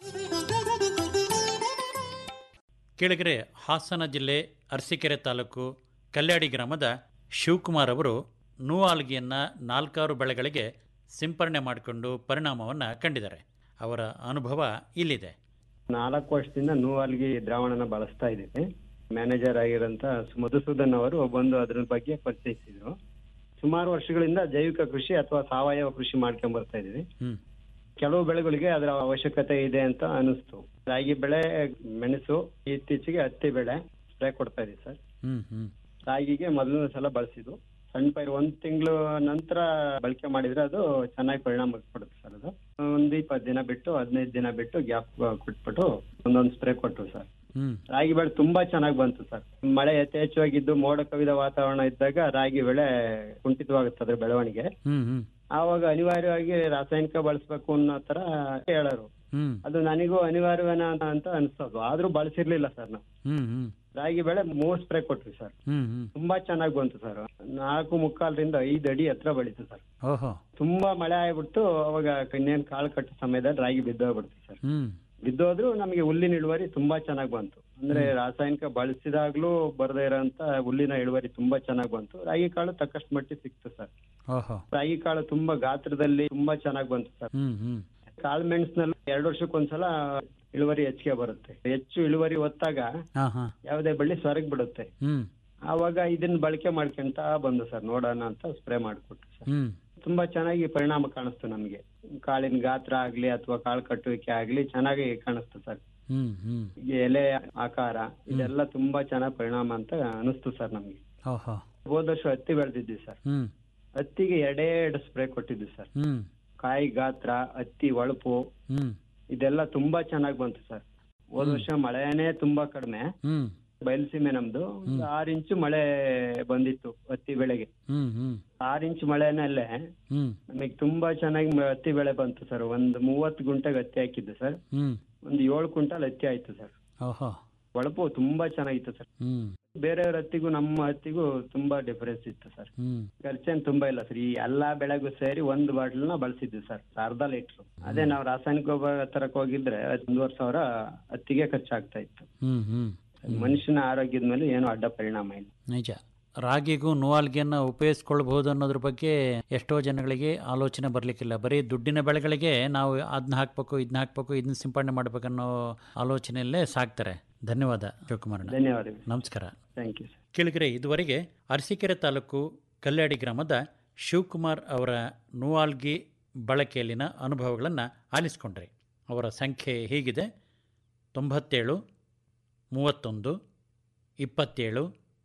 ಕೆಳಗೆರೆ ಹಾಸನ ಜಿಲ್ಲೆ ಅರಸೀಕೆರೆ ತಾಲೂಕು ಕಲ್ಯಾಡಿ ಗ್ರಾಮದ ಶಿವಕುಮಾರ್ ಅವರು ನೂವಾಲ್ಗಿಯನ್ನು ನಾಲ್ಕಾರು ಬೆಳೆಗಳಿಗೆ ಸಿಂಪರಣೆ ಮಾಡಿಕೊಂಡು ಪರಿಣಾಮವನ್ನು ಕಂಡಿದ್ದಾರೆ ಅವರ ಅನುಭವ ಇಲ್ಲಿದೆ ನಾಲ್ಕು ವರ್ಷದಿಂದ ನೂವಾಲ್ಗಿ ದ್ರಾವಣನ ಬಳಸ್ತಾ ಇದ್ದೀನಿ ಮ್ಯಾನೇಜರ್ ಆಗಿರೋಂಥ ಮಧುಸೂದನ್ ಅವರು ಬಂದು ಅದ್ರ ಬಗ್ಗೆ ಪರಿಚಯಿಸಿದ್ರು ಸುಮಾರು ವರ್ಷಗಳಿಂದ ಜೈವಿಕ ಕೃಷಿ ಅಥವಾ ಸಾವಯವ ಕೃಷಿ ಮಾಡ್ಕೊಂಡ್ ಬರ್ತಾ ಇದೀವಿ ಹ್ಮ್. ಕೆಲವು ಬೆಳೆಗಳಿಗೆ ಅದರ ಅವಶ್ಯಕತೆ ಇದೆ ಅಂತ ಅನಿಸ್ತು ರಾಗಿ ಬೆಳೆ ಮೆಣಸು ಇತ್ತೀಚೆಗೆ ಹತ್ತಿ ಬೆಳೆ ಸ್ಪ್ರೇ ಕೊಡ್ತಾ ಇದೀವಿ ಸರ್ ಹ್ಮ್ ಹ್ಮ್ ರಾಗಿಗೆ ಮೊದಲನೇ ಸಲ ಬಳಸಿದ್ದು ಸಣ್ಣ ಪೈರು ಒಂದ್ ತಿಂಗಳು ನಂತರ ಬಳಕೆ ಮಾಡಿದ್ರೆ ಅದು ಚೆನ್ನಾಗಿ ಪರಿಣಾಮ ಕೊಡುತ್ತೆ ಸರ್ ಅದು ಒಂದ್ ಇಪ್ಪತ್ತು ದಿನ ಬಿಟ್ಟು ಹದಿನೈದು ದಿನ ಬಿಟ್ಟು ಗ್ಯಾಪ್ ಕೊಟ್ಬಿಟ್ಟು ಒಂದೊಂದು ಸ್ಪ್ರೇ ಕೊಟ್ಟು ಸರ್ ಹ್ಮ್ ರಾಗಿ ಬೆಳೆ ತುಂಬಾ ಚೆನ್ನಾಗಿ ಬಂತು ಸರ್ ಮಳೆ ಯಥೇಚ್ಛವಾಗಿದ್ದು ಮೋಡ ಕವಿದ ವಾತಾವರಣ ಇದ್ದಾಗ ರಾಗಿ ಬೆಳೆ ಕುಂಠಿತವಾಗುತ್ತೆ ಅದ್ರ ಬೆಳವಣಿಗೆ ಹ್ಮ್ ಹ್ಮ್ ಆವಾಗ ಅನಿವಾರ್ಯವಾಗಿ ರಾಸಾಯನಿಕ ಬಳಸ್ಬೇಕು ಅನ್ನೋ ತರ ಹೇಳೋರು ಹ್ಮ್ ಅದು ನನಗೂ ಅನಿವಾರ್ಯವೇನ ಅಂತ ಅನ್ಸೋದು ಆದ್ರೂ ಬಳಸಿರ್ಲಿಲ್ಲ ಸರ್ ನಾವು ಹ್ಮ್ ಹ್ಮ್ ರಾಗಿ ಬೆಳೆ ಮೂರ್ ಸ್ಪ್ರೇ ಕೊಟ್ವಿ ಸರ್ ಹ್ಮ್ ಹ್ಮ್ ತುಂಬಾ ಚೆನ್ನಾಗಿ ಬಂತು ಸರ್ ನಾಲ್ಕು ಮುಕ್ಕಾಲ್ರಿಂದ ಐದು ಅಡಿ ಹತ್ರ ಬೆಳೀತು ಸರ್ ಓಹೋ ತುಂಬಾ ಮಳೆ ಆಗ್ಬಿಟ್ಟು ಅವಾಗ ಇನ್ನೇನ್ ಕಾಳು ಕಟ್ಟೋ ಸಮಯದಲ್ಲಿ ರಾಗಿ ಬಿದ್ದೋಗ್ಬಿಡ್ತು ಸರ್ ಹ್ಮ್ ಬಿದ್ದೋದ್ರು ನಮಗೆ ಹುಲ್ಲಿನ ಇಳುವರಿ ತುಂಬಾ ಚೆನ್ನಾಗಿ ಬಂತು ಅಂದ್ರೆ ರಾಸಾಯನಿಕ ಬಳಸಿದಾಗ್ಲೂ ಬರದೇ ಇರೋಂತ ಹುಲ್ಲಿನ ಇಳುವರಿ ತುಂಬಾ ಚೆನ್ನಾಗಿ ಬಂತು ರಾಗಿ ಕಾಳು ತಕ್ಕಷ್ಟು ಮಟ್ಟಿಗೆ ಸಿಕ್ತು ಸರ್ ಓಹೋ ರಾಗಿ ಕಾಳು ತುಂಬಾ ಗಾತ್ರದಲ್ಲಿ ತುಂಬಾ ಚೆನ್ನಾಗಿ ಬಂತು ಸರ್ ಹ್ಮ್ ಹ್ಮ್ ಕಾಳು ಮೆಣಸಿನಲ್ಲಿ ಎರಡು ವರ್ಷಕ್ಕೊಂದ್ಸಲ ಇಳುವರಿ ಹೆಚ್ಚಿಗೆ ಬರುತ್ತೆ ಹೆಚ್ಚು ಇಳುವರಿ ಹೊತ್ತಾಗ ಹಾ ಹಾ ಯಾವುದೇ ಬಳ್ಳಿ ಸೊರಗ್ ಬಿಡುತ್ತೆ ಹ್ಮ್ ಆವಾಗ ಇದನ್ನ ಬಳಕೆ ಮಾಡ್ಕೊಂತ ಬಂದು ಸರ್ ನೋಡೋಣ ಅಂತ ಸ್ಪ್ರೇ ಮಾಡಿಕೊಟ್ಟು ಸರ್ ಹ್ಮ್ ತುಂಬಾ ಚೆನ್ನಾಗಿ ಪರಿಣಾಮ ಕಾಣಿಸ್ತು ನಮಗೆ ಕಾಳಿನ ಗಾತ್ರ ಆಗ್ಲಿ ಅಥವಾ ಕಾಳು ಕಟ್ಟುವಿಕೆ ಆಗ್ಲಿ ಚೆನ್ನಾಗಿ ಕಾಣಿಸ್ತು ಸರ್ ಹ್ಮ್ ಹ್ಮ್ ಈ ಎಲೆ ಆಕಾರ ಇದೆಲ್ಲ ತುಂಬಾ ಚೆನ್ನಾಗಿ ಪರಿಣಾಮ ಅಂತ ಅನಿಸ್ತು ಸರ್ ನಮ್ಗೆ ಓಹೋ ಹೋದ ವರ್ಷ ಹತ್ತಿ ಬೆಳೆದಿದ್ವಿ ಸರ್ ಹ್ಮ್ ಹತ್ತಿಗೆ ಎರಡೆರಡು ಸ್ಪ್ರೇ ಕೊಟ್ಟಿದ್ವಿ ಸರ್ ಹ್ಮ್ ಕಾಯಿ ಗಾತ್ರ ಹತ್ತಿ ಒಳಪು ಹ್ಮ್ ಇದೆಲ್ಲ ತುಂಬಾ ಚೆನ್ನಾಗಿ ಬಂತು ಸರ್ ಹೋದ ವರ್ಷ ಮಳೆನೇ ತುಂಬಾ ಕಡಿಮೆ ಹ್ಮ್ ಬಯಲುಸೀಮೆ ನಮ್ದು ಒಂದು ಆರ್ ಇಂಚು ಮಳೆ ಬಂದಿತ್ತು ಹತ್ತಿ ಬೆಳೆಗೆ ಹ್ಮ್ ಹ್ಮ್ ಆರ್ ಇಂಚ್ ಮಳೆನಲ್ಲೇ ಹ್ಮ್ ನಮಗೆ ತುಂಬಾ ಚೆನ್ನಾಗಿ ಮ- ಹತ್ತಿ ಬೆಳೆ ಬಂತು ಸರ್ ಒಂದು ಮೂವತ್ತು ಗುಂಟೆಗೆ ಹತ್ತಿ ಹಾಕಿದ್ದು ಸರ್ ಹ್ಮ್ ಒಂದು ಏಳು ಕ್ವಿಂಟಲ್ ಹತ್ತಿ ಆಯ್ತು ಸರ್ ಓಹೋ ಒಳಪು ತುಂಬಾ ಚೆನ್ನಾಗಿತ್ತು ಸರ್ ಹ್ಮ್ ಬೇರೆಯವ್ರ ಹತ್ತಿಗೂ ನಮ್ಮ ಹತ್ತಿಗೂ ತುಂಬಾ ಡಿಫರೆನ್ಸ್ ಇತ್ತು ಸರ್ ಹ್ಮ್ ಖರ್ಚೇನ್ ತುಂಬಾ ಇಲ್ಲ ಸರ್ ಈ ಎಲ್ಲಾ ಬೆಳೆಗೂ ಸೇರಿ ಒಂದು ಬಾಟ್ಲ್ನ ಬಳಸಿದ್ವಿ ಸರ್ ಅರ್ಧ ಲೀಟರ್ ಅದೇ ನಾವು ರಾಸಾಯನಿಕ ಗೊಬ್ಬರ ತರಕ್ ಹೋಗಿದ್ರೆ ಒಂದೂವರೆ ಸಾವಿರ ಹತ್ತಿಗೆ ಖರ್ಚಾಗ್ತಾ ಇತ್ತು ಹ್ಮ್ ಹ್ಮ್ ಮನುಷ್ಯನ ಆರೋಗ್ಯದ ಮೇಲೆ ಏನು ಅಡ್ಡ ಪರಿಣಾಮ ಇಲ್ಲ ನಿಜ ರಾಗಿಗೂ ನೂವಾಲ್ಗಿಯನ್ನು ಉಪಯೋಗಿಸ್ಕೊಳ್ಬಹುದು ಅನ್ನೋದ್ರ ಬಗ್ಗೆ ಎಷ್ಟೋ ಜನಗಳಿಗೆ ಆಲೋಚನೆ ಬರಲಿಕ್ಕಿಲ್ಲ ಬರೀ ದುಡ್ಡಿನ ಬೆಳೆಗಳಿಗೆ ನಾವು ಅದನ್ನ ಹಾಕ್ಬೇಕು ಇದನ್ನ ಹಾಕ್ಬೇಕು ಇದನ್ನ ಸಿಂಪಡಣೆ ಮಾಡ್ಬೇಕನ್ನೋ ಆಲೋಚನೆಯಲ್ಲೇ ಸಾಕ್ತಾರೆ ಧನ್ಯವಾದ ಶಿವಕುಮಾರಣ್ಣ ಧನ್ಯವಾದಗಳು ನಮಸ್ಕಾರ ಥ್ಯಾಂಕ್ ಯು ಸರ್ ಕೇಳಿದರೆ ಇದುವರೆಗೆ ಅರಸೀಕೆರೆ ತಾಲೂಕು ಕಲ್ಯಾಡಿ ಗ್ರಾಮದ ಶಿವಕುಮಾರ್ ಅವರ ನೂವಾಲ್ಗಿ ಬಳಕೆಯಲ್ಲಿನ ಅನುಭವಗಳನ್ನು ಆಲಿಸ್ಕೊಂಡ್ರಿ ಅವರ ಸಂಖ್ಯೆ ಹೀಗಿದೆ ತೊಂಬತ್ತೇಳು ಮೂವತ್ತೊಂದು ಇಪ್ಪತ್ತೇಳು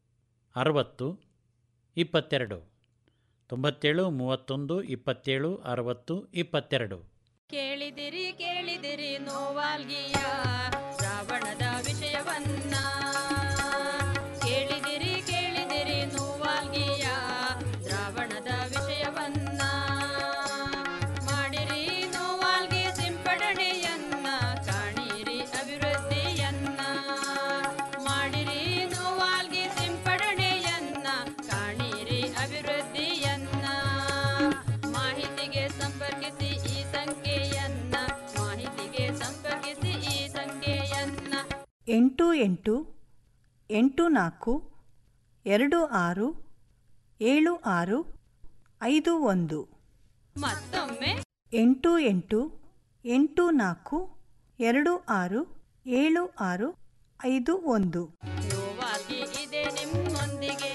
ಅರವತ್ತು ಇಪ್ಪತ್ತೆರಡು ತೊಂಬತ್ತೇಳು ಮೂವತ್ತೊಂದು ಇಪ್ಪತ್ತೇಳು ಅರವತ್ತು ಇಪ್ಪತ್ತೆರಡು ಕೇಳಿದಿರಿ ಕೇಳಿದಿರಿ ನೋವಾಲ್ಗಿಯ ರಾವಣದ ವಿಷಯವನ್ನ ಕೇಳಿದಿರಿ ಕೇಳಿದಿರಿ ನೋವಾಲ್ಗಿಯ ರಾವಣದ ವಿಷಯವನ್ನ ಮಾಡಿರಿ ನೋವಾಲ್ಗಿ ಸಿಂಪಡಣೆಯನ್ನ ಕಾಣಿರಿ ಅಭಿವೃದ್ಧಿಯನ್ನ ಮಾಡಿರಿ ನೋವಾಲ್ಗಿ ಸಿಂಪಡಣೆಯನ್ನ ಕಾಣಿರಿ ಅಭಿವೃದ್ಧಿಯನ್ನ ಮಾಹಿತಿಗೆ ಸಂಪರ್ಕಿಸಿ ಈ ಸಂಖ್ಯೆಯನ್ನ ಮಾಹಿತಿಗೆ ಸಂಪರ್ಕಿಸಿ ಈ ಸಂಖ್ಯೆಯನ್ನ ಎಂಟು ಎಂಟು ಎಂಟು ನಾಲ್ಕು ಎರಡು ಆರು ಏಳು ಆರು ಐದು ಒಂದು ಮತ್ತೊಮ್ಮೆ ಎಂಟು ಎಂಟು ಎಂಟು ನಾಲ್ಕು ಎರಡು ಆರು ಏಳು ಆರು ಐದು ಒಂದು ನೋವಾಗಿ ಇದೆ ನಿಮ್ಮೊಂದಿಗೆ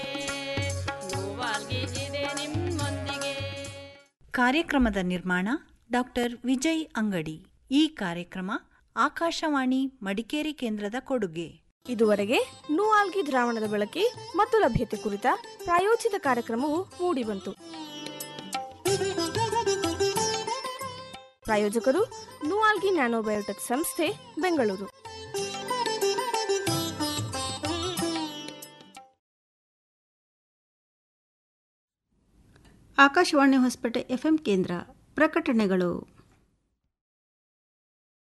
ನೋವಾಗಿ ಇದೆ ನಿಮ್ಮೊಂದಿಗೆ ಕಾರ್ಯಕ್ರಮದ ನಿರ್ಮಾಣ ಡಾಕ್ಟರ್ ವಿಜಯ್ ಅಂಗಡಿ ಈ ಕಾರ್ಯಕ್ರಮ ಆಕಾಶವಾಣಿ ಮಡಿಕೇರಿ ಕೇಂದ್ರದ ಕೊಡುಗೆ ಇದುವರೆಗೆ ನೂಆಲ್ಗಿ ದ್ರಾವಣದ ಬಳಕೆ ಮತ್ತು ಲಭ್ಯತೆ ಕುರಿತ ಪ್ರಾಯೋಜಿತ ಕಾರ್ಯಕ್ರಮವು ಮೂಡಿಬಂತು ಪ್ರಾಯೋಜಕರು ನೂಆಲ್ಗಿ ನ್ಯಾನೋಬಯೋಟೆಕ್ ಸಂಸ್ಥೆ ಬೆಂಗಳೂರು ಆಕಾಶವಾಣಿ ಹೊಸಪೇಟೆ ಎಫ್ಎಂ ಕೇಂದ್ರ ಪ್ರಕಟಣೆಗಳು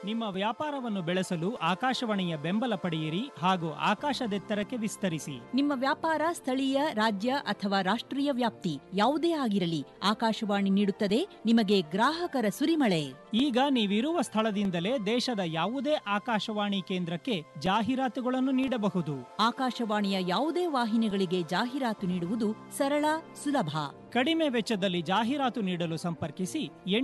ನಿಮ್ಮ ವ್ಯಾಪಾರವನ್ನು ಬೆಳೆಸಲು ಆಕಾಶವಾಣಿಯ ಬೆಂಬಲ ಪಡೆಯಿರಿ ಹಾಗೂ ಆಕಾಶದೆತ್ತರಕ್ಕೆ ವಿಸ್ತರಿಸಿ ನಿಮ್ಮ ವ್ಯಾಪಾರ ಸ್ಥಳೀಯ ರಾಜ್ಯ ಅಥವಾ ರಾಷ್ಟ್ರೀಯ ವ್ಯಾಪ್ತಿ ಯಾವುದೇ ಆಗಿರಲಿ ಆಕಾಶವಾಣಿ ನೀಡುತ್ತದೆ ನಿಮಗೆ ಗ್ರಾಹಕರ ಸುರಿಮಳೆ ಈಗ ನೀವಿರುವ ಸ್ಥಳದಿಂದಲೇ ದೇಶದ ಯಾವುದೇ ಆಕಾಶವಾಣಿ ಕೇಂದ್ರಕ್ಕೆ ಜಾಹೀರಾತುಗಳನ್ನು ನೀಡಬಹುದು ಆಕಾಶವಾಣಿಯ ಯಾವುದೇ ವಾಹಿನಿಗಳಿಗೆ ಜಾಹೀರಾತು ನೀಡುವುದು ಸರಳ ಸುಲಭ ಕಡಿಮೆ ವೆಚ್ಚದಲ್ಲಿ ಜಾಹೀರಾತು ನೀಡಲು ಸಂಪರ್ಕಿಸಿ